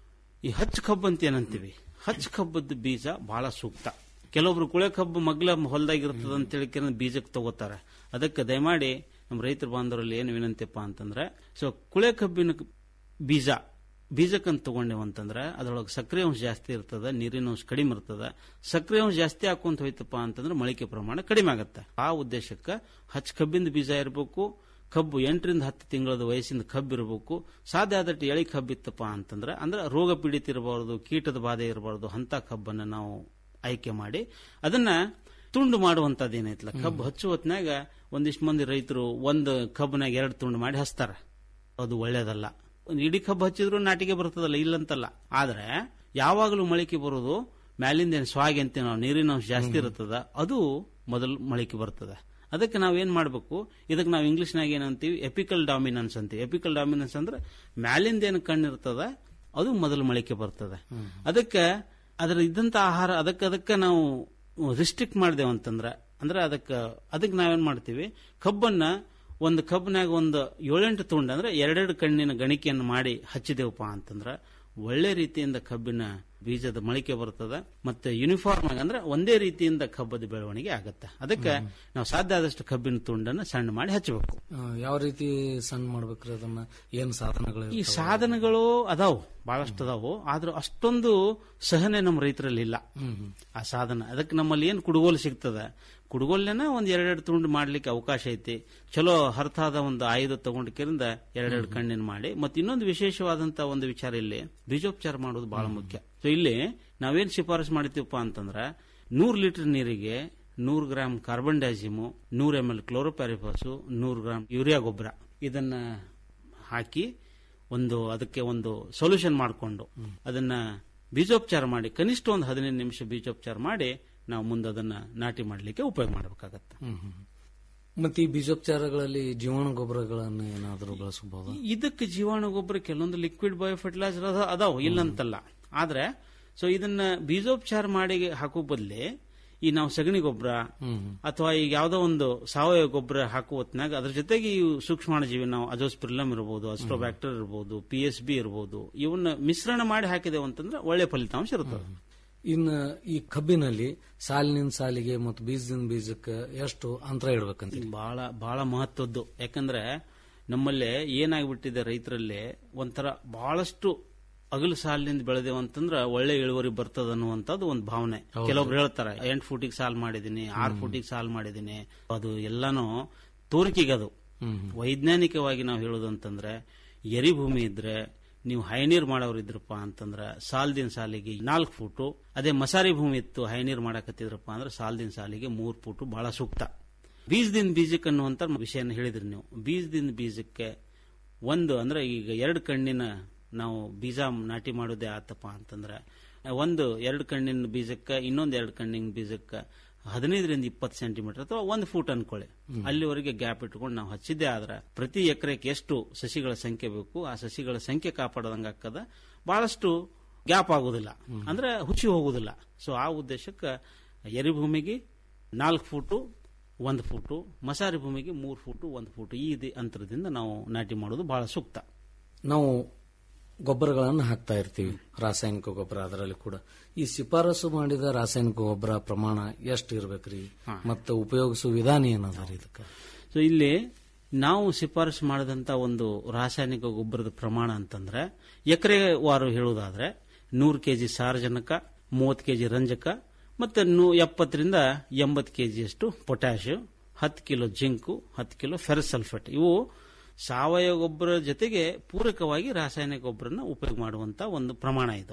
ಈ ಹಚ್ಚ ಕಬ್ಬು ಅಂತ ಏನಂತೀವಿ ಹಚ್ಚ ಕಬ್ಬದ ಬೀಜ ಬಹಳ ಸೂಕ್ತ ಕೆಲವೊಬ್ರು ಕುಳೆ ಕಬ್ಬು ಮಗ್ಲ ಹೊಲದಾಗಿರ್ತದ ಅಂತ ಹೇಳಿ ಕೆಲವು ಬೀಜಕ್ಕೆ ತಗೋತಾರೆ ಅದಕ್ಕೆ ದಯಮಾಡಿ ನಮ್ಮ ರೈತರ ಬಾಂಧವರಲ್ಲಿ ಏನು ವಿನಂತಿಪ್ಪ ಅಂತಂದ್ರೆ ಸೊ ಕುಳೆ ಕಬ್ಬಿನ ಬೀಜ ಬೀಜಕ್ಕಂತ ತಗೊಂಡೇವು ಅಂತಂದ್ರೆ ಅದರೊಳಗೆ ಸಕ್ಕರೆ ಅಂಶ ಜಾಸ್ತಿ ಇರ್ತದ ನೀರಿನ ಅಂಶ ಕಡಿಮೆ ಇರ್ತದ ಸಕ್ಕರೆ ಅಂಶ ಜಾಸ್ತಿ ಹಾಕೊಂತ ಹೋಯ್ತಪ್ಪ ಅಂತಂದ್ರೆ ಮೊಳಕೆ ಪ್ರಮಾಣ ಕಡಿಮೆ ಆಗುತ್ತೆ ಆ ಉದ್ದೇಶಕ್ಕೆ ಹಚ್ಚ ಕಬ್ಬಿಂದ ಬೀಜ ಇರಬೇಕು ಕಬ್ಬು ಎಂಟರಿಂದ ಹತ್ತು ತಿಂಗಳದ ವಯಸ್ಸಿಂದ ಕಬ್ಬು ಇರಬೇಕು ಸಾಧ್ಯ ಆದಷ್ಟು ಎಳಿ ಕಬ್ಬು ಇತ್ತಪ್ಪ ಅಂತಂದ್ರೆ ಅಂದ್ರೆ ರೋಗ ಪೀಡಿತ ಇರಬಾರದು ಕೀಟದ ಬಾಧೆ ಇರಬಾರದು ಅಂತ ಕಬ್ಬನ್ನ ನಾವು ಆಯ್ಕೆ ಮಾಡಿ ಅದನ್ನ ತುಂಡು ಮಾಡುವಂತದ್ದು ಏನೈತಲ್ಲ ಕಬ್ಬು ಹಚ್ಚುವ ಹೊತ್ನ್ಯಾಗ ಒಂದಿಷ್ಟು ಮಂದಿ ರೈತರು ಒಂದು ಕಬ್ಬನಾಗ ಎರಡು ತುಂಡು ಮಾಡಿ ಹಚ್ತಾರ ಅದು ಒಳ್ಳೇದಲ್ಲ ಒಂದು ಇಡೀ ಕಬ್ಬು ಹಚ್ಚಿದ್ರು ನಾಟಿಗೆ ಬರ್ತದಲ್ಲ ಇಲ್ಲಂತಲ್ಲ ಆದ್ರೆ ಯಾವಾಗಲೂ ಮೊಳಕೆ ಬರೋದು ಮ್ಯಾಲಿಂದ ಏನು ಸ್ವಾಗೆ ಅಂತ ನಾವು ನೀರಿನ ಅಂಶ ಜಾಸ್ತಿ ಇರ್ತದ ಅದು ಮೊದಲು ಮೊಳಕೆ ಬರ್ತದೆ ಅದಕ್ಕೆ ನಾವು ಏನ್ ಮಾಡಬೇಕು ಇದಕ್ಕೆ ನಾವು ಇಂಗ್ಲಿಷ್ನಾಗ ಏನಂತೀವಿ ಎಪಿಕಲ್ ಡಾಮಿನೆನ್ಸ್ ಅಂತೀವಿ ಎಪಿಕಲ್ ಡಾಮಿನೆನ್ಸ್ ಅಂದ್ರೆ ಮ್ಯಾಲಿಂದ ಏನು ಕಣ್ಣಿರ್ತದ ಅದು ಮೊದಲು ಮೊಳಕೆ ಬರ್ತದೆ ಅದಕ್ಕೆ ಅದರ ಇದ್ದಂತ ಆಹಾರ ಅದಕ್ಕೆ ಅದಕ್ಕೆ ನಾವು ರಿಸ್ಟ್ರಿಕ್ಟ್ ಮಾಡಿದೆವು ಅಂತಂದ್ರೆ ಅಂದ್ರೆ ಅದಕ್ಕೆ ಅದಕ್ಕೆ ನಾವೇನ್ ಮಾಡ್ತೀವಿ ಕಬ್ಬನ್ನ ಒಂದು ಕಬ್ಬಿನಾಗ ಒಂದು ಏಳೆಂಟು ತುಂಡು ಅಂದ್ರೆ ಎರಡೆರಡು ಕಣ್ಣಿನ ಗಣಿಕೆಯನ್ನು ಮಾಡಿ ಹಚ್ಚಿದೆವಪ್ಪ ಅಂತಂದ್ರೆ ಒಳ್ಳೆ ರೀತಿಯಿಂದ ಕಬ್ಬಿನ ಬೀಜದ ಮೊಳಕೆ ಬರ್ತದೆ ಮತ್ತೆ ಯೂನಿಫಾರ್ಮ್ ಆಗಿ ಅಂದ್ರೆ ಒಂದೇ ರೀತಿಯಿಂದ ಕಬ್ಬದ ಬೆಳವಣಿಗೆ ಆಗತ್ತೆ ಅದಕ್ಕೆ ನಾವು ಸಾಧ್ಯ ಆದಷ್ಟು ಕಬ್ಬಿನ ತುಂಡನ್ನು ಸಣ್ಣ ಮಾಡಿ ಹಚ್ಚಬೇಕು ಆ, ಯಾವ ರೀತಿ ಸಣ್ಣ ಮಾಡ್ಬೇಕ್ರಿ ಅದನ್ನ ಏನ್ ಸಾಧನಗಳು ಈ ಇರ್ತಾವ? ಸಾಧನಗಳು ಅದಾವು ಬಹಳಷ್ಟು ಅದಾವು ಆದ್ರೂ ಅಷ್ಟೊಂದು ಸಹನೆ ನಮ್ಮ ರೈತರಲ್ಲಿ ಇಲ್ಲ ಆ ಸಾಧನ ಅದಕ್ಕೆ ನಮ್ಮಲ್ಲಿ ಏನು ಕುಡುಗೋಲು ಸಿಗ್ತದ ಕುಡುಗೋಲ್ನ ಒಂದ್ ಎರಡೆರಡು ತುಂಡು ಮಾಡ್ಲಿಕ್ಕೆ ಅವಕಾಶ ಐತಿ ಚಲೋ ಹರ್ತಾದ ಒಂದು ಆಯುಧ ತಗೊಂಡಕ್ಕಿರಿಂದ ಎರಡೆರಡು ಕಣ್ಣಿನ ಮಾಡಿ ಮತ್ತೆ ಇನ್ನೊಂದು ವಿಶೇಷವಾದಂತ ಒಂದು ವಿಚಾರ ಇಲ್ಲಿ ಬೀಜೋಪಚಾರ ಮಾಡೋದು ಬಹಳ ಮುಖ್ಯ ಸೊ ಇಲ್ಲಿ ನಾವೇನ್ ಶಿಫಾರಸು ಮಾಡ್ತೀವಪ್ಪ ಅಂತಂದ್ರ ನೂರು ಲೀಟರ್ ನೀರಿಗೆ ನೂರು ಗ್ರಾಂ ಕಾರ್ಬನ್ ಡೈಸಿಮು ನೂರು ಎಂ ಎಲ್ ಕ್ಲೋರೋಪ್ಯಾರಿಫಾಸು ನೂರು ಗ್ರಾಂ ಯೂರಿಯಾ ಗೊಬ್ಬರ ಇದನ್ನ ಹಾಕಿ ಒಂದು ಅದಕ್ಕೆ ಒಂದು ಸೊಲ್ಯೂಷನ್ ಮಾಡಿಕೊಂಡು ಅದನ್ನ ಬೀಜೋಪಚಾರ ಮಾಡಿ ಕನಿಷ್ಠ ಒಂದು ಹದಿನೈದು ನಿಮಿಷ ಬೀಜೋಪಚಾರ ಮಾಡಿ ನಾವು ಮುಂದೆ ಅದನ್ನ ನಾಟಿ ಮಾಡಲಿಕ್ಕೆ ಉಪಯೋಗ ಮಾಡಬೇಕಾಗತ್ತೆ ಹ್ಮ್, ಹ್ಮ್. ಮತ್ತೆ ಈ ಬೀಜೋಪಚಾರಗಳಲ್ಲಿ ಜೀವಾಣು ಗೊಬ್ಬರಗಳನ್ನು ಏನಾದರೂ ಬಳಸಬಹುದು ಇದಕ್ಕೆ ಜೀವಾಣು ಗೊಬ್ಬರ ಕೆಲವೊಂದು ಲಿಕ್ವಿಡ್ ಬಯೋ ಫರ್ಟಿಲೈಸರ್ ಅದಾವ ಇಲ್ಲಂತಲ್ಲ ಆದ್ರೆ ಸೊ ಇದನ್ನ ಬೀಜೋಪಚಾರ ಮಾಡಿ ಹಾಕೋ ಬದಲಿ ಈ ನಾವು ಸಗಣಿ ಗೊಬ್ಬರ ಅಥವಾ ಈಗ ಯಾವ್ದೋ ಒಂದು ಸಾವಯವ ಗೊಬ್ಬರ ಹಾಕುವ ಹೊತ್ನಾಗ ಅದ್ರ ಜೊತೆಗೆ ಈ ಸೂಕ್ಷ್ಮಾಣುಜೀವಿ ನಾವು ಅಜೋಸ್ಪಿರ್ಲಮ್ ಇರಬಹುದು ಅಸ್ಟ್ರೋಬ್ಯಾಕ್ಟರ್ ಇರಬಹುದು ಪಿ ಎಸ್ ಬಿ ಇರಬಹುದು ಇವನ್ನ ಮಿಶ್ರಣ ಮಾಡಿ ಹಾಕಿದೆವು ಅಂತಂದ್ರೆ ಒಳ್ಳೆ ಫಲಿತಾಂಶ ಇರ್ತದೆ ಇನ್ನು ಈ ಕಬ್ಬಿನಲ್ಲಿ ಸಾಲಿನಿಂದ ಸಾಲಿಗೆ ಮತ್ತು ಬೀಜದಿಂದ ಬೀಜಕ್ಕೆ ಎಷ್ಟು ಅಂತರ ಇಡ್ಬೇಕಂತ ಬಹಳ ಬಹಳ ಮಹತ್ವದ್ದು ಯಾಕಂದ್ರೆ ನಮ್ಮಲ್ಲೇ ಏನಾಗ್ಬಿಟ್ಟಿದೆ ರೈತರಲ್ಲಿ ಒಂಥರ ಬಹಳಷ್ಟು ಅಗಲು ಸಾಲಿನಿಂದ ಬೆಳೆದೇವು ಅಂತಂದ್ರೆ ಒಳ್ಳೆ ಇಳುವರಿ ಬರ್ತದ ಅನ್ನುವಂಥದ್ದು ಒಂದು ಭಾವನೆ ಹೌದು. ಕೆಲವೊಬ್ರು ಹೇಳ್ತಾರೆ ಎಂಟು ಫೂಟಿಗೆ ಸಾಲ್ ಮಾಡಿದೀನಿ ಆರು ಫೂಟಿಗೆ ಸಾಲ್ ಮಾಡಿದೀನಿ ಅದು ಎಲ್ಲಾನು ತೋರಿಕೆಗೆ ಅದು ವೈಜ್ಞಾನಿಕವಾಗಿ ನಾವು ಹೇಳೋದು ಅಂತಂದ್ರೆ ಎರಿ ಭೂಮಿ ಇದ್ರೆ ನೀವು ಹೈನೀರ್ ಮಾಡೋರು ಇದ್ರಪ್ಪ ಅಂತಂದ್ರೆ ಸಾಲ್ದಿನ ಸಾಲಿಗೆ ನಾಲ್ಕು ಫೂಟು ಅದೇ ಮಸಾರಿ ಭೂಮಿ ಇತ್ತು ಹೈನೀರ್ ಮಾಡಕತ್ತಿದ್ರಪ್ಪ ಅಂದ್ರೆ ಸಾಲ್ದಿನ ಸಾಲಿಗೆ ಮೂರು ಫೂಟು ಬಹಳ ಸೂಕ್ತ ಬೀಜದಿಂದ ಬೀಜಕ್ಕೆ ಅನ್ನುವಂಥ ವಿಷಯನ ಹೇಳಿದ್ರಿ ನೀವು ಬೀಜದಿಂದ ಬೀಜಕ್ಕೆ ಒಂದು ಅಂದ್ರೆ ಈಗ ಎರಡು ಕಣ್ಣಿನ ನಾವು ಬೀಜ ನಾಟಿ ಮಾಡೋದೇ ಆತಪ್ಪ ಅಂತಂದ್ರೆ ಒಂದು ಎರಡು ಕಣ್ಣಿನ ಬೀಜಕ್ಕೆ ಇನ್ನೊಂದು ಎರಡು ಕಣ್ಣಿನ ಬೀಜಕ್ಕೆ ಹದಿನೈದರಿಂದ ಇಪ್ಪತ್ತು ಸೆಂಟಿಮೀಟರ್ ಅಥವಾ ಒಂದು ಫೂಟ್ ಅನ್ಕೊಳ್ಳಿ ಅಲ್ಲಿವರೆಗೆ ಗ್ಯಾಪ್ ಇಟ್ಕೊಂಡು ನಾವು ಹಚ್ಚಿದ್ದೇ ಆದ್ರೆ ಪ್ರತಿ ಎಕರೆಗೆ ಎಷ್ಟು ಸಸಿಗಳ ಸಂಖ್ಯೆ ಬೇಕು ಆ ಸಸಿಗಳ ಸಂಖ್ಯೆ ಕಾಪಾಡದಂಗ ಆಗ್ತದ ಬಹಳಷ್ಟು ಗ್ಯಾಪ್ ಆಗುದಿಲ್ಲ ಅಂದ್ರೆ ಹುಚ್ಚಿ ಹೋಗುದಿಲ್ಲ ಸೊ ಆ ಉದ್ದೇಶಕ್ಕೆ ಎರಿ ಭೂಮಿಗೆ ನಾಲ್ಕು ಫೂಟು ಒಂದು ಫೂಟು ಮಸಾರಿ ಭೂಮಿಗೆ ಮೂರು ಫೂಟು ಒಂದು ಫೂಟು ಈ ದಿ- ಅಂತರದಿಂದ ನಾವು ನಾಟಿ ಮಾಡೋದು ಬಹಳ ಸೂಕ್ತ ನಾವು ಗೊಬ್ಬರಗಳನ್ನು ಹಾಕ್ತಾ ಇರ್ತೀವಿ ರಾಸಾಯನಿಕ ಗೊಬ್ಬರ ಅದರಲ್ಲಿ ಕೂಡ ಈ ಶಿಫಾರಸು ಮಾಡಿದ ರಾಸಾಯನಿಕ ಗೊಬ್ಬರ ಪ್ರಮಾಣ ಎಷ್ಟು ಇರ್ಬೇಕ್ರಿ ಮತ್ತು ಉಪಯೋಗಿಸುವ ವಿಧಾನ ಏನದ ರೀ ಇದಕ್ಕೆ ಸೊ ಇಲ್ಲಿ ನಾವು ಶಿಫಾರಸು ಮಾಡಿದಂತ ಒಂದು ರಾಸಾಯನಿಕ ಗೊಬ್ಬರದ ಪ್ರಮಾಣ ಅಂತಂದ್ರೆ ಎಕರೆ ವಾರು ಹೇಳುವುದಾದ್ರೆ ನೂರು ಕೆಜಿ ಸಾರಜನಕ ಮೂವತ್ತು ಕೆಜಿ ರಂಜಕ ಮತ್ತೆ ನೂ ಎಪ್ಪತ್ತರಿಂದ ಎಂಬತ್ತು ಕೆಜಿಯಷ್ಟು ಪೊಟ್ಯಾಶ್ ಹತ್ತು ಕಿಲೋ ಜಿಂಕು ಹತ್ತು ಕಿಲೋ ಫೆರಸ್ ಸಲ್ಫೇಟ್ ಇವು ಸಾವಯವ ಗೊಬ್ಬರ ಜೊತೆಗೆ ಪೂರಕವಾಗಿ ರಾಸಾಯನಿಕ ಗೊಬ್ಬರನ ಉಪಯೋಗ ಮಾಡುವಂತ ಒಂದು ಪ್ರಮಾಣ ಇದು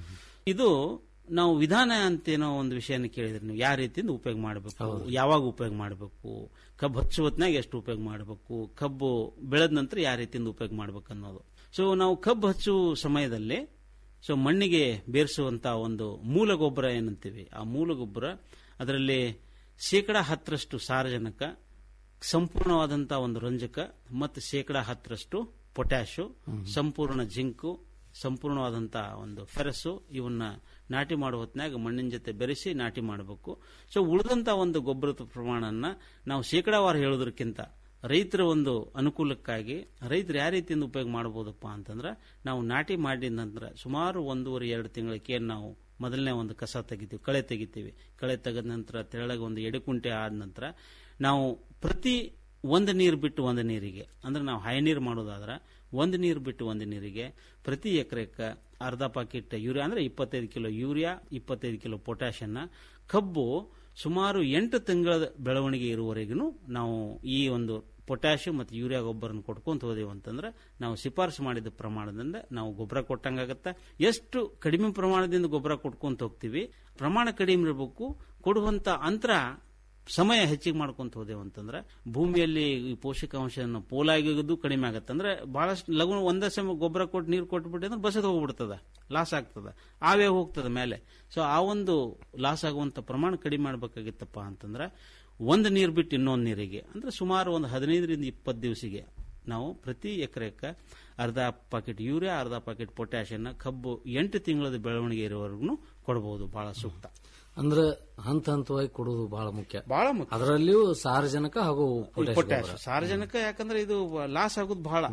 ಇದು ನಾವು ವಿಧಾನ ಅಂತೇನೋ ಒಂದು ವಿಷಯನ ಕೇಳಿದ್ರೆ ನೀವು ಯಾವ ರೀತಿಯಿಂದ ಉಪಯೋಗ ಮಾಡಬೇಕು ಯಾವಾಗ ಉಪಯೋಗ ಮಾಡಬೇಕು ಕಬ್ಬು ಹಚ್ಚುವ ಹೊತ್ನಾಗ ಎಷ್ಟು ಉಪಯೋಗ ಮಾಡಬೇಕು ಕಬ್ಬು ಬೆಳೆದ ನಂತರ ಯಾವ ರೀತಿಯಿಂದ ಉಪಯೋಗ ಮಾಡಬೇಕು ಅನ್ನೋದು ಸೊ ನಾವು ಕಬ್ಬು ಹಚ್ಚುವ ಸಮಯದಲ್ಲಿ ಸೊ ಮಣ್ಣಿಗೆ ಬೇರಿಸುವಂತ ಒಂದು ಮೂಲ ಗೊಬ್ಬರ ಏನಂತೀವಿ ಆ ಮೂಲ ಗೊಬ್ಬರ ಅದರಲ್ಲಿ ಶೇಕಡ ಹತ್ತರಷ್ಟು ಸಾರಜನಕ ಸಂಪೂರ್ಣವಾದಂತಹ ಒಂದು ರಂಜಕ ಮತ್ತು ಶೇಕಡ ಹತ್ತರಷ್ಟು ಪೊಟ್ಯಾಶು ಸಂಪೂರ್ಣ ಜಿಂಕು ಸಂಪೂರ್ಣವಾದಂತಹ ಒಂದು ಫೆರಸು ಇವನ್ನ ನಾಟಿ ಮಾಡುವ ಹೊತ್ನಾಗ ಮಣ್ಣಿನ ಜೊತೆ ಬೆರೆಸಿ ನಾಟಿ ಮಾಡಬೇಕು ಸೊ ಉಳಿದಂತ ಒಂದು ಗೊಬ್ಬರದ ಪ್ರಮಾಣನ ನಾವು ಶೇಕಡಾವಾರು ಹೇಳೋದಕ್ಕಿಂತ ರೈತರ ಒಂದು ಅನುಕೂಲಕ್ಕಾಗಿ ರೈತರು ಯಾವ ರೀತಿಯಿಂದ ಉಪಯೋಗ ಮಾಡಬಹುದಪ್ಪ ಅಂತಂದ್ರೆ ನಾವು ನಾಟಿ ಮಾಡಿದ ನಂತರ ಸುಮಾರು ಒಂದೂವರೆ ಎರಡು ತಿಂಗಳಿಗೆ ನಾವು ಮೊದಲನೇ ಒಂದು ಕಸ ತೆಗಿತೀವಿ ಕಳೆ ತೆಗಿತೀವಿ ಕಳೆ ತೆಗೆದ ನಂತರ ತೆಳಗೆ ಒಂದು ಎಡೆಕುಂಟೆ ಆದ ನಂತರ ನಾವು ಪ್ರತಿ ಒಂದು ನೀರು ಬಿಟ್ಟು ಒಂದು ನೀರಿಗೆ ಅಂದ್ರೆ ನಾವು ಹೈ ನೀರು ಮಾಡೋದಾದ್ರೆ ಒಂದು ನೀರು ಬಿಟ್ಟು ಒಂದು ನೀರಿಗೆ ಪ್ರತಿ ಎಕರೆಕ್ಕೆ ಅರ್ಧ ಪಾಕೆಟ್ ಯೂರಿಯಾ ಅಂದ್ರೆ ಇಪ್ಪತ್ತೈದು ಕಿಲೋ ಯೂರಿಯಾ ಇಪ್ಪತ್ತೈದು ಕಿಲೋ ಪೊಟ್ಯಾಷನ್ನ ಕಬ್ಬು ಸುಮಾರು ಎಂಟು ತಿಂಗಳ ಬೆಳವಣಿಗೆ ಇರುವವರೆಗೂ ನಾವು ಈ ಒಂದು ಪೊಟ್ಯಾಷ್ ಮತ್ತು ಯೂರಿಯಾ ಗೊಬ್ಬರನ ಕೊಟ್ಕೊಂತ ಹೋದೆವು ಅಂತಂದ್ರೆ ನಾವು ಶಿಫಾರಸು ಮಾಡಿದ ಪ್ರಮಾಣದಿಂದ ನಾವು ಗೊಬ್ಬರ ಕೊಟ್ಟಂಗಾಗತ್ತೆ ಎಷ್ಟು ಕಡಿಮೆ ಪ್ರಮಾಣದಿಂದ ಗೊಬ್ಬರ ಕೊಟ್ಕೊಂತ ಹೋಗ್ತೀವಿ ಪ್ರಮಾಣ ಕಡಿಮೆ ಇರಬೇಕು ಕೊಡುವಂತ ಅಂತರ ಸಮಯ ಹೆಚ್ಚಿಗೆ ಮಾಡ್ಕೊಂತ ಹೋದೆವು ಅಂತಂದ್ರೆ ಭೂಮಿಯಲ್ಲಿ ಈ ಪೋಷಕಾಂಶವನ್ನು ಪೋಲಾಗಿದ್ದು ಕಡಿಮೆ ಆಗತ್ತೆ ಅಂದ್ರೆ ಬಹಳಷ್ಟು ಲಘು ಒಂದೇ ಸಮಯ ಗೊಬ್ಬರ ಕೊಟ್ಟು ನೀರು ಕೊಟ್ಬಿಟ್ಟು ಅಂದ್ರೆ ಬಸದ್ ಹೋಗ್ಬಿಡ್ತದ ಲಾಸ್ ಆಗ್ತದ ಆವೇ ಹೋಗ್ತದ ಮೇಲೆ ಸೊ ಆ ಒಂದು ಲಾಸ್ ಆಗುವಂತ ಪ್ರಮಾಣ ಕಡಿಮೆ ಮಾಡ್ಬೇಕಾಗಿತ್ತಪ್ಪ ಅಂತಂದ್ರೆ ಒಂದು ನೀರು ಬಿಟ್ಟು ಇನ್ನೊಂದು ನೀರಿಗೆ ಅಂದ್ರೆ ಸುಮಾರು ಒಂದು ಹದಿನೈದರಿಂದ ಇಪ್ಪತ್ತು ದಿವಸಿಗೆ ನಾವು ಪ್ರತಿ ಎಕರೆಕ್ಕೆ ಅರ್ಧ ಪಾಕೆಟ್ ಯೂರಿಯಾ ಅರ್ಧ ಪಾಕೆಟ್ ಪೊಟ್ಯಾಷನ್ನ ಕಬ್ಬು ಎಂಟು ತಿಂಗಳದ ಬೆಳವಣಿಗೆ ಇರುವವರೆಗೂ ಕೊಡಬಹುದು ಬಹಳ ಸೂಕ್ತ ಅಂದ್ರೆ ಹಂತ ಹಂತವಾಗಿ ಕೊಡುವುದು ಬಹಳ ಮುಖ್ಯ ಬಹಳ ಮುಖ್ಯ ಅದರಲ್ಲಿಯೂ ಸಾರಜನಕ ಹಾಗೂ ಪೊಟ್ಯಾಷ್ ಪೊಟ್ಯಾಶ್ ಗೊಬ್ಬರ. ಸಾರಜನಕ ಯಾಕಂದ್ರೆ ಇದು ಲಾಸ್ ಆಗೋದು ಬಹಳ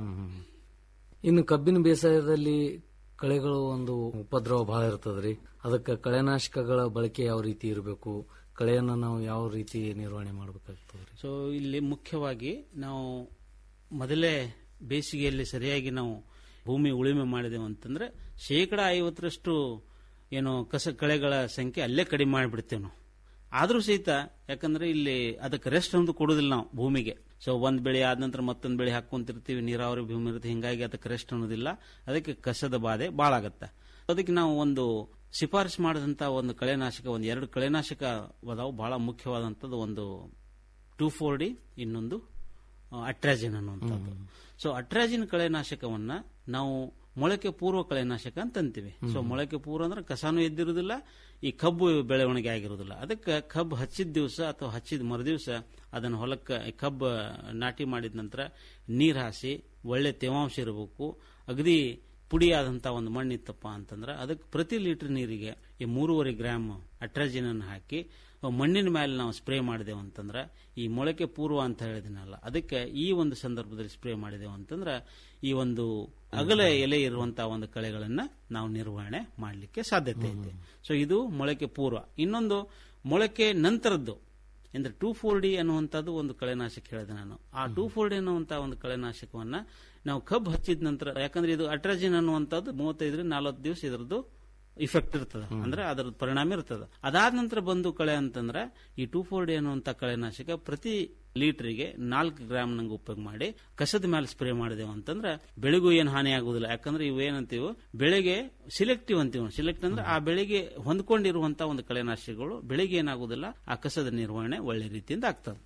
ಇನ್ನು ಕಬ್ಬಿನ ಬೇಸಾಯದಲ್ಲಿ ಕಳೆಗಳು ಒಂದು ಉಪದ್ರವ ಬಹಳ ಇರ್ತದ್ರಿ ಅದಕ್ಕೆ ಕಳೆನಾಶಕಗಳ ಬಳಕೆ ಯಾವ ರೀತಿ ಇರಬೇಕು ಕಳೆಯನ್ನು ನಾವು ಯಾವ ರೀತಿ ನಿರ್ವಹಣೆ ಮಾಡಬೇಕಾಗ್ತದೆ ಸೊ ಇಲ್ಲಿ ಮುಖ್ಯವಾಗಿ ನಾವು ಮೊದಲೇ ಬೇಸಿಗೆಯಲ್ಲಿ ಸರಿಯಾಗಿ ನಾವು ಭೂಮಿ ಉಳುಮೆ ಮಾಡಿದೆವು ಅಂತಂದ್ರೆ ಶೇಕಡ ಐವತ್ತರಷ್ಟು ಏನು ಕಸ ಕಳೆಗಳ ಸಂಖ್ಯೆ ಅಲ್ಲೇ ಕಡಿಮೆ ಮಾಡಿಬಿಡ್ತೇವೆ ನಾವು ಆದ್ರೂ ಸಹಿತ ಯಾಕಂದ್ರೆ ಇಲ್ಲಿ ಅದಕ್ಕೆ ರೆಸ್ಟ್ ಒಂದು ಕೊಡೋದಿಲ್ಲ ನಾವು ಭೂಮಿಗೆ ಸೊ ಒಂದ್ ಬೆಳೆ ಆದ ನಂತರ ಮತ್ತೊಂದು ಬೆಳೆ ಹಾಕೊಂತಿರ್ತೀವಿ ನೀರಾವರಿ ಭೂಮಿ ಇರುತ್ತೆ ಹಿಂಗಾಗಿ ಅದಕ್ಕೆ ರೆಸ್ಟ್ ಅನ್ನೋದಿಲ್ಲ ಅದಕ್ಕೆ ಕಸದ ಬಾಧೆ ಭಾಳ ಆಗತ್ತೆ ಅದಕ್ಕೆ ನಾವು ಒಂದು ಶಿಫಾರಸು ಮಾಡಿದಂತ ಒಂದು ಕಳೆನಾಶಕ ಒಂದು ಎರಡು ಕಳೆನಾಶಕ ಅದಾವು ಬಹಳ ಮುಖ್ಯವಾದಂಥದ್ದು ಒಂದು ಟೂ ಫೋರ್ ಡಿ ಇನ್ನೊಂದು ಅಟ್ರಾಜಿನ್ ಅನ್ನುವಂಥದ್ದು ಸೊ ಅಟ್ರಾಜಿನ್ ಕಳೆನಾಶಕವನ್ನ ನಾವು ಮೊಳಕೆ ಪೂರ್ವ ಕಳೆನಾಶಕ ಅಂತ ಅಂತೀವಿ ಸೊ ಮೊಳಕೆ ಪೂರ್ವ ಅಂದ್ರೆ ಕಸಾನು ಎದ್ದಿರುವುದಿಲ್ಲ ಈ ಕಬ್ಬು ಬೆಳವಣಿಗೆ ಆಗಿರುವುದಿಲ್ಲ ಅದಕ್ಕೆ ಕಬ್ಬು ಹಚ್ಚಿದ ದಿವಸ ಅಥವಾ ಹಚ್ಚಿದ ಮರುದಿವಸ ಅದನ್ನು ಹೊಲಕ್ಕೆ ಕಬ್ಬು ನಾಟಿ ಮಾಡಿದ ನಂತರ ನೀರು ಹಾಸಿ ಒಳ್ಳೆ ತೇವಾಂಶ ಇರಬೇಕು ಅಗದಿ ಪುಡಿಯಾದಂಥ ಒಂದು ಮಣ್ಣಿತ್ತಪ್ಪ ಅಂತಂದ್ರೆ ಅದಕ್ಕೆ ಪ್ರತಿ ಲೀಟರ್ ನೀರಿಗೆ ಈ ಮೂರುವರೆ ಗ್ರಾಮ್ ಅಟ್ರಾಜಿನ್ ಅನ್ನು ಹಾಕಿ ಮಣ್ಣಿನ ಮೇಲೆ ನಾವು ಸ್ಪ್ರೇ ಮಾಡಿದೆವು ಅಂತಂದ್ರೆ ಈ ಮೊಳಕೆ ಪೂರ್ವ ಅಂತ ಹೇಳಿದಿನಲ್ಲ ಅದಕ್ಕೆ ಈ ಒಂದು ಸಂದರ್ಭದಲ್ಲಿ ಸ್ಪ್ರೇ ಮಾಡಿದೆವು ಅಂತಂದ್ರೆ ಈ ಒಂದು ಅಗಲ ಎಲೆ ಇರುವಂತಹ ಒಂದು ಕಳೆಗಳನ್ನ ನಾವು ನಿರ್ವಹಣೆ ಮಾಡಲಿಕ್ಕೆ ಸಾಧ್ಯತೆ ಐತೆ ಸೊ ಇದು ಮೊಳಕೆ ಪೂರ್ವ ಇನ್ನೊಂದು ಮೊಳಕೆ ನಂತರದ್ದು ಅಂದ್ರೆ ಟೂ ಫೋರ್ ಡಿ ಅನ್ನುವಂಥದ್ದು ಒಂದು ಕಳೆನಾಶಕ ಹೇಳಿದೆ ನಾನು ಆ ಟೂ ಫೋರ್ ಡಿ ಅನ್ನುವಂತಹ ಒಂದು ಕಳೆನಾಶಕವನ್ನ ನಾವು ಕಬ್ಬು ಹಚ್ಚಿದ ನಂತರ ಯಾಕಂದ್ರೆ ಇದು ಅಟ್ರಾಜಿನ್ ಅನ್ನುವಂಥದ್ದು ಮೂವತ್ತೈದರಿಂದ ನಲವತ್ತು ದಿವಸ ಇದರದ್ದು ಇಫೆಕ್ಟ್ ಇರ್ತದೆ ಅಂದ್ರೆ ಅದರ ಪರಿಣಾಮ ಇರ್ತದೆ ಅದಾದ ನಂತರ ಬಂದು ಕಳೆ ಅಂತಂದ್ರೆ ಈ ಟೂ ಫೋರ್ ಡಿ ಅನ್ನುವಂಥ ಕಳೆನಾಶಕ ಪ್ರತಿ ಲೀಟರ್ಗೆ ನಾಲ್ಕು ಗ್ರಾಮ್ ನಂಗೆ ಉಪಯೋಗ ಮಾಡಿ ಕಸದ ಮೇಲೆ ಸ್ಪ್ರೇ ಮಾಡಿದೆವು ಅಂತಂದ್ರೆ ಬೆಳೆಗೂ ಏನು ಹಾನಿ ಆಗುದಿಲ್ಲ ಯಾಕಂದ್ರೆ ಇವು ಏನಂತೀವಿ ಬೆಳೆಗೆ ಸಿಲೆಕ್ಟಿವ್ ಅಂತೀವಿ ಸಿಲೆಕ್ಟ್ ಅಂದ್ರೆ ಆ ಬೆಳೆಗೆ ಹೊಂದ್ಕೊಂಡಿರುವಂತಹ ಒಂದು ಕಳೆನಾಶಕಗಳು ಬೆಳೆಗೆ ಏನಾಗುದಿಲ್ಲ ಆ ಕಸದ ನಿರ್ವಹಣೆ ಒಳ್ಳೆ ರೀತಿಯಿಂದ ಆಗ್ತದೆ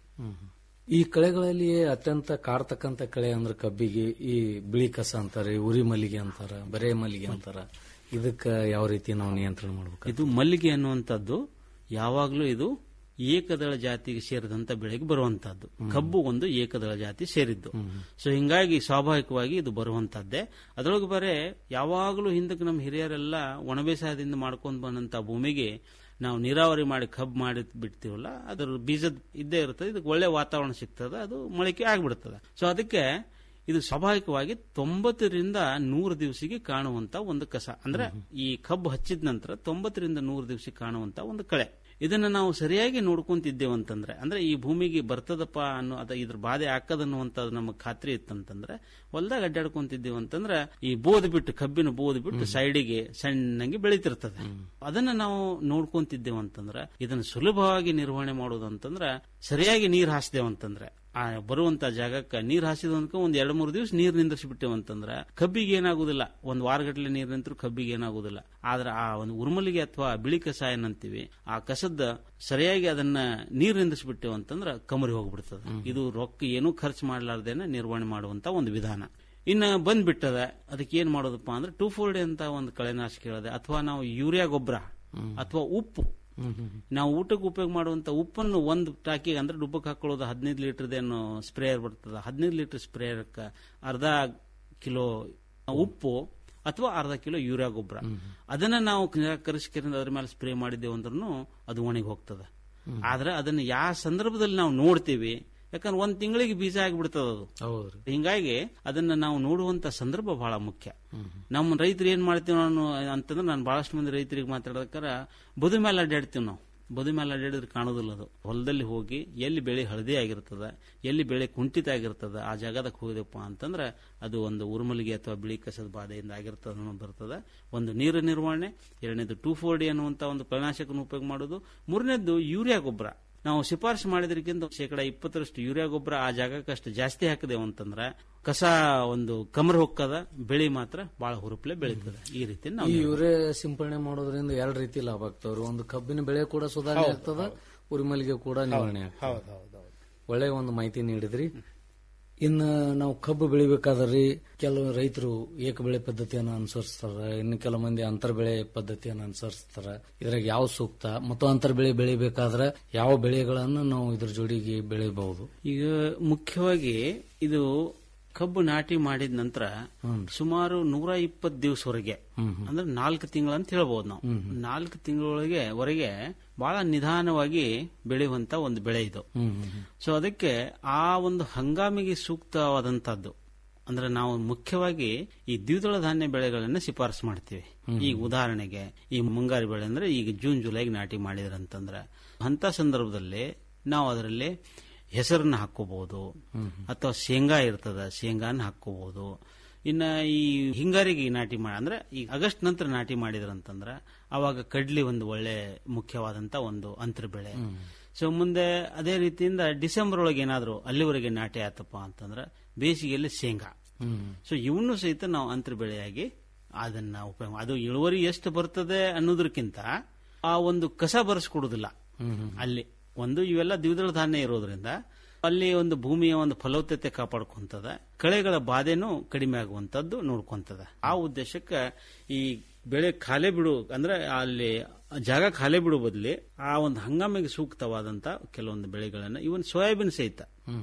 ಈ ಕಳೆಗಳಲ್ಲಿಯೇ ಅತ್ಯಂತ ಕಾಡ್ತಕ್ಕಂತ ಕಳೆ ಅಂದ್ರೆ ಕಬ್ಬಿಗೆ ಈ ಬಿಳಿ ಕಸ ಅಂತಾರೆ ಉರಿ ಮಲ್ಲಿಗೆ ಅಂತಾರ ಬರೇ ಮಲ್ಲಿಗೆ ಅಂತಾರ ಇದಕ್ಕ ಯಾವ ರೀತಿ ನಾವು ನಿಯಂತ್ರಣ ಮಾಡ್ಬೇಕು ಇದು ಮಲ್ಲಿಗೆ ಅನ್ನುವಂಥದ್ದು ಯಾವಾಗಲೂ ಇದು ಏಕದಳ ಜಾತಿಗೆ ಸೇರಿದಂತ ಬೆಳೆಗೆ ಬರುವಂತಹದ್ದು ಕಬ್ಬು ಒಂದು ಏಕದಳ ಜಾತಿ ಸೇರಿದ್ದು ಸೊ ಹಿಂಗಾಗಿ ಸ್ವಾಭಾವಿಕವಾಗಿ ಇದು ಬರುವಂತದ್ದೇ ಅದರೊಳಗೆ ಬರೇ ಯಾವಾಗಲೂ ಹಿಂದಕ್ಕೆ ನಮ್ಮ ಹಿರಿಯರೆಲ್ಲ ಒಣಬೇಸಾಯದಿಂದ ಮಾಡ್ಕೊಂಡು ಬಂದಂತ ಭೂಮಿಗೆ ನಾವು ನೀರಾವರಿ ಮಾಡಿ ಕಬ್ಬು ಮಾಡಿ ಬಿಡ್ತೀವಲ್ಲ ಅದರ ಬೀಜದ ಇದ್ದೇ ಇರ್ತದೆ ಇದಕ್ಕೆ ಒಳ್ಳೆ ವಾತಾವರಣ ಸಿಗ್ತದೆ ಅದು ಮೊಳಕೆ ಆಗ್ಬಿಡ್ತದೆ ಸೊ ಅದಕ್ಕೆ ಇದು ಸ್ವಾಭಾವಿಕವಾಗಿ ತೊಂಬತ್ತರಿಂದ ನೂರು ದಿವಸಿಗೆ ಕಾಣುವಂತ ಒಂದು ಕಸ ಅಂದ್ರೆ ಈ ಕಬ್ಬು ಹಚ್ಚಿದ ನಂತರ ತೊಂಬತ್ತರಿಂದ ನೂರು ದಿವಸಕ್ಕೆ ಕಾಣುವಂತ ಒಂದು ಕಳೆ ಇದನ್ನ ನಾವು ಸರಿಯಾಗಿ ನೋಡ್ಕೊಂತಿದ್ದೇವೆ ಅಂತಂದ್ರೆ ಅಂದ್ರೆ ಈ ಭೂಮಿಗೆ ಬರ್ತದಪ್ಪ ಅನ್ನೋ ಅದ ಇದ್ರ ಬಾಧೆ ಹಾಕದನ್ನುವಂಥದ್ದು ನಮಗೆ ಖಾತ್ರಿ ಇತ್ತಂತಂದ್ರೆ ಹೊಲ್ದಾಗ ಅಡ್ಡಾಡ್ಕೊಂತಿದ್ದೇವೆ ಅಂತಂದ್ರೆ ಈ ಬೋದ್ ಬಿಟ್ಟು ಕಬ್ಬಿನ ಬೋದ್ ಬಿಟ್ಟು ಸೈಡಿಗೆ ಸಣ್ಣಂಗೆ ಬೆಳೀತಿರ್ತದೆ ಅದನ್ನ ನಾವು ನೋಡ್ಕೊಂತಿದ್ದೇವೆ ಅಂತಂದ್ರೆ ಇದನ್ನ ಸುಲಭವಾಗಿ ನಿರ್ವಹಣೆ ಮಾಡೋದು ಅಂತಂದ್ರೆ ಸರಿಯಾಗಿ ನೀರ್ ಹಾಸಿದೇವು ಅಂತಂದ್ರೆ ಆ ಬರುವಂತ ಜಾಗಕ್ಕೆ ನೀರ್ ಹಾಸಿದವನ್ಕ ಒಂದ್ ಎರಡ್ ಮೂರು ದಿವಸ ನೀರ್ ನಿಂದ್ರಿಸಿಬಿಟ್ಟೆವು ಅಂತಂದ್ರೆ ಕಬ್ಬಿಗೆ ಏನಾಗುದಿಲ್ಲ ಒಂದ್ ವಾರಗಟ್ಲೆ ನೀರ್ ನಿಂತರೂ ಕಬ್ಬಿಗೆ ಏನಾಗುದಿಲ್ಲ ಆದ್ರೆ ಆ ಒಂದು ಉರ್ಮಲಿಗೆ ಅಥವಾ ಬಿಳಿ ಕಸ ಏನಂತೀವಿ ಆ ಕಸದ ಸರಿಯಾಗಿ ಅದನ್ನ ನೀರ್ ನಿಂದ್ರಿಸಿಬಿಟ್ಟೆವು ಅಂತಂದ್ರೆ ಕಮರಿ ಹೋಗ್ಬಿಡ್ತದೆ ಇದು ರೊಕ್ಕ ಏನೂ ಖರ್ಚು ಮಾಡಲಾರ್ದೇನೆ ನಿರ್ವಹಣೆ ಮಾಡುವಂತ ಒಂದು ವಿಧಾನ ಇನ್ನು ಬಂದ್ಬಿಟ್ಟದ ಅದಕ್ಕೆ ಏನ್ ಮಾಡೋದಪ್ಪ ಅಂದ್ರೆ ಟೂ ಫೋರ್ ಡೇ ಅಂತ ಒಂದು ಕಳೆನಾಶಕ ಹೇಳಿದೆ ಅಥವಾ ನಾವು ಯೂರಿಯಾ ಗೊಬ್ಬರ ಅಥವಾ ಉಪ್ಪು ನಾವು ಊಟಕ್ಕೆ ಉಪಯೋಗ ಮಾಡುವಂತ ಉಪ್ಪನ್ನು ಒಂದು ಟಾಕಿಗೆ ಅಂದ್ರೆ ಡುಬ್ಬಕ್ಕೆ ಹಾಕೊಳ್ಳೋದು ಹದಿನೈದು ಲೀಟರ್ದೇನು ಸ್ಪ್ರೇಯರ್ ಬರ್ತದೆ ಹದಿನೈದು ಲೀಟರ್ ಸ್ಪ್ರೇಯರ್ಕ್ಕೆ ಅರ್ಧ ಕಿಲೋ ಉಪ್ಪು ಅಥವಾ ಅರ್ಧ ಕಿಲೋ ಯೂರಿಯಾ ಗೊಬ್ಬರ ಅದನ್ನ ನಾವು ನಿರಾಕರಿಸಿಕೊಂಡು ಅದ್ರ ಮೇಲೆ ಸ್ಪ್ರೇ ಮಾಡಿದ್ದೇವೆ ಅಂದ್ರೂ ಅದು ಒಣಗಿ ಹೋಗ್ತದೆ ಆದ್ರೆ ಅದನ್ನ ಯಾವ ಸಂದರ್ಭದಲ್ಲಿ ನಾವು ನೋಡ್ತೀವಿ ಯಾಕಂದ್ರೆ ಒಂದ್ ತಿಂಗಳಿಗೆ ಬೀಜ ಆಗಿಬಿಡ್ತದ ಅದು ಹೌದ್ರಿ ಹಿಂಗಾಗಿ ಅದನ್ನ ನಾವು ನೋಡುವಂತ ಸಂದರ್ಭ ಬಹಳ ಮುಖ್ಯ ನಮ್ಮ ರೈತರು ಏನ್ ಮಾಡ್ತೀವಿ ನಾನು ಅಂತಂದ್ರೆ ನಾನು ಬಹಳಷ್ಟು ಮಂದಿ ರೈತರಿಗೆ ಮಾತಾಡೋದಕ್ಕಾರ ಬದು ಮೇಲೆ ಅಡ್ಡಾಡ್ತೀವಿ ನಾವು ಬದು ಮೇಲೆ ಅಡ್ಡಾಡಿದ್ರೆ ಕಾಣೋದಿಲ್ಲ ಅದು ಹೊಲದಲ್ಲಿ ಹೋಗಿ ಎಲ್ಲಿ ಬೆಳೆ ಹಳದಿ ಆಗಿರ್ತದ ಎಲ್ಲಿ ಬೆಳೆ ಕುಂಠಿತ ಆಗಿರ್ತದ ಆ ಜಾಗದಕ್ಕೆ ಹೋಗಿದೆಪ್ಪ ಅಂತಂದ್ರೆ ಅದು ಒಂದು ಉರುಮಲಿಗೆ ಅಥವಾ ಬಿಳಿ ಕಸದ ಬಾಧೆಯಿಂದ ಆಗಿರ್ತದ ಅನ್ನೋದು ಬರ್ತದೆ ಒಂದು ನೀರು ನಿರ್ವಹಣೆ ಎರಡನೇದು ಟೂ ಫೋರ್ ಡಿ ಅನ್ನುವಂತ ಒಂದು ಕಳೆನಾಶಕನ ಉಪಯೋಗ ಮಾಡೋದು ಮೂರನೇದು ಯೂರಿಯಾ ಗೊಬ್ಬರ ನಾವು ಶಿಫಾರಸು ಮಾಡಿದ್ರಕ್ಕಿಂತ ಶೇಕಡ ಇಪ್ಪತ್ತರಷ್ಟು ಯೂರಿಯಾ ಗೊಬ್ಬರ ಆ ಜಾಗಕ್ಕೆ ಅಷ್ಟು ಜಾಸ್ತಿ ಹಾಕಿದೆವು ಅಂತಂದ್ರೆ ಕಸ ಒಂದು ಕಮರ್ ಹೊಕ್ಕದ ಬೆಳೆ ಮಾತ್ರ ಬಹಳ ಹುರುಪ್ಲೆ ಬೆಳೀತದೆ ಈ ರೀತಿ ಈ ನಾವು ಯೂರಿಯಾ ಸಿಂಪಡಣೆ ಮಾಡೋದ್ರಿಂದ ಎರಡು ರೀತಿ ಲಾಭ ಆಗ್ತಾವ್ರಿ ಒಂದು ಕಬ್ಬಿನ ಬೆಳೆ ಕೂಡ ಸುಧಾರಣೆ ಹೌದು, ಆಗ್ತದ ಉರಿಮಲ್ಲಿಗೆ ಕೂಡ ನಿರ್ವಹಣೆ ಆಗ್ತದೆ ಒಳ್ಳೆ ಒಂದು ಮಾಹಿತಿ ನೀಡಿದ್ರಿ ಇನ್ನು ನಾವು ಕಬ್ಬು ಬೆಳಿಬೇಕಾದ್ರಿ ಕೆಲವು ರೈತರು ಏಕ ಬೆಳೆ ಪದ್ಧತಿಯನ್ನು ಅನುಸರಿಸ್ತಾರ ಇನ್ನು ಕೆಲವು ಮಂದಿ ಅಂತರ ಬೆಳೆ ಪದ್ಧತಿಯನ್ನು ಅನುಸರಿಸ್ತಾರ ಇದ್ರಾಗ ಯಾವ ಸೂಕ್ತ ಮತ್ತು ಅಂತರ ಬೆಳೆ ಬೆಳಿಬೇಕಾದ್ರೆ ಯಾವ ಬೆಳೆಗಳನ್ನು ನಾವು ಇದ್ರ ಜೋಡಿಗೆ ಬೆಳಿಬಹುದು ಈಗ ಮುಖ್ಯವಾಗಿ ಇದು ಕಬ್ಬು ನಾಟಿ ಮಾಡಿದ ನಂತರ ಸುಮಾರು ನೂರ ಇಪ್ಪತ್ತು ದಿವಸವರೆಗೆ ಅಂದ್ರೆ ನಾಲ್ಕು ತಿಂಗಳು ಅಂತ ಹೇಳ್ಬೋದು ನಾವು ನಾಲ್ಕು ತಿಂಗಳೊಳಗೆ ವರೆಗೆ ಬಹಳ ನಿಧಾನವಾಗಿ ಬೆಳೆಯುವಂತ ಒಂದು ಬೆಳೆ ಇದು ಸೊ ಅದಕ್ಕೆ ಆ ಒಂದು ಹಂಗಾಮಿಗೆ ಸೂಕ್ತವಾದಂತಹದ್ದು ಅಂದ್ರೆ ನಾವು ಮುಖ್ಯವಾಗಿ ಈ ದ್ವಿದಳ ಧಾನ್ಯ ಬೆಳೆಗಳನ್ನ ಶಿಫಾರಸು ಮಾಡ್ತೀವಿ ಈಗ ಉದಾಹರಣೆಗೆ ಈ ಮುಂಗಾರು ಬೆಳೆ ಅಂದ್ರೆ ಈಗ ಜೂನ್ ಜುಲೈಗೆ ನಾಟಿ ಮಾಡಿದ್ರಂತಂದ್ರೆ ಅಂತ ಸಂದರ್ಭದಲ್ಲಿ ನಾವು ಅದರಲ್ಲಿ ಹೆಸರನ್ನ ಹಾಕೋಬಹುದು ಅಥವಾ ಶೇಂಗಾ ಇರ್ತದ ಶೇಂಗಾನ ಹಾಕೋಬಹುದು ಇನ್ನ ಈ ಹಿಂಗಾರಿಗೆ ನಾಟಿ ಮಾಡಿ ಅಂದ್ರೆ ಈ ಆಗಸ್ಟ್ ನಂತರ ನಾಟಿ ಮಾಡಿದ್ರಂತಂದ್ರ ಅವಾಗ ಕಡ್ಲಿ ಒಂದು ಒಳ್ಳೆ ಮುಖ್ಯವಾದಂತ ಒಂದು ಅಂತರ ಬೆಳೆ ಸೊ ಮುಂದೆ ಅದೇ ರೀತಿಯಿಂದ ಡಿಸೆಂಬರ್ ಒಳಗೆ ಏನಾದ್ರು ಅಲ್ಲಿವರೆಗೆ ನಾಟಿ ಆತಪ್ಪ ಅಂತಂದ್ರೆ ಬೇಸಿಗೆಯಲ್ಲಿ ಶೇಂಗಾ ಸೊ ಇವನು ಸಹಿತ ನಾವು ಅಂತರ ಬೆಳೆಯಾಗಿ ಅದನ್ನ ಉಪಯೋಗ ಅದು ಇಳುವರಿ ಎಷ್ಟು ಬರ್ತದೆ ಅನ್ನೋದಕ್ಕಿಂತ ಆ ಒಂದು ಕಸ ಬರೆಸ್ಕೊಡುದಿಲ್ಲ ಅಲ್ಲಿ ಒಂದು ಇವೆಲ್ಲ ದ್ವಿದಳ ಧಾನ್ಯ ಇರೋದ್ರಿಂದ ಅಲ್ಲಿ ಒಂದು ಭೂಮಿಯ ಒಂದು ಫಲವತ್ತತೆ ಕಾಪಾಡ್ಕೊಂತದ ಕಳೆಗಳ ಬಾಧೆನೂ ಕಡಿಮೆ ಆಗುವಂತದ್ದು ನೋಡ್ಕೊಂತದ ಆ ಉದ್ದೇಶಕ್ಕೆ ಈ ಬೆಳೆ ಖಾಲಿ ಬಿಡು ಅಂದ್ರೆ ಅಲ್ಲಿ ಜಾಗ ಖಾಲಿ ಬಿಡು ಬದಲಿ ಆ ಒಂದು ಹಂಗಾಮಿಗೆ ಸೂಕ್ತವಾದಂತ ಕೆಲವೊಂದು ಬೆಳೆಗಳನ್ನ ಇವನ್ ಸೋಯಾಬೀನ್ ಸಹಿತ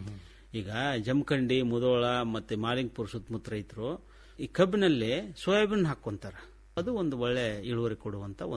ಈಗ ಜಮಖಂಡಿ ಮುದೋಳ ಮತ್ತೆ ಮಾಲಿಂಗ್ಪುರ್ ಸುತ್ತಮುತ್ತ ರೈತರು ಈ ಕಬ್ಬಿನಲ್ಲಿ ಸೋಯಾಬೀನ್ ಹಾಕೊಂತಾರ ಅದು ಒಂದು ಒಳ್ಳೆ ಇಳುವರಿ ಕೊಡುವಂತ ಒಂದು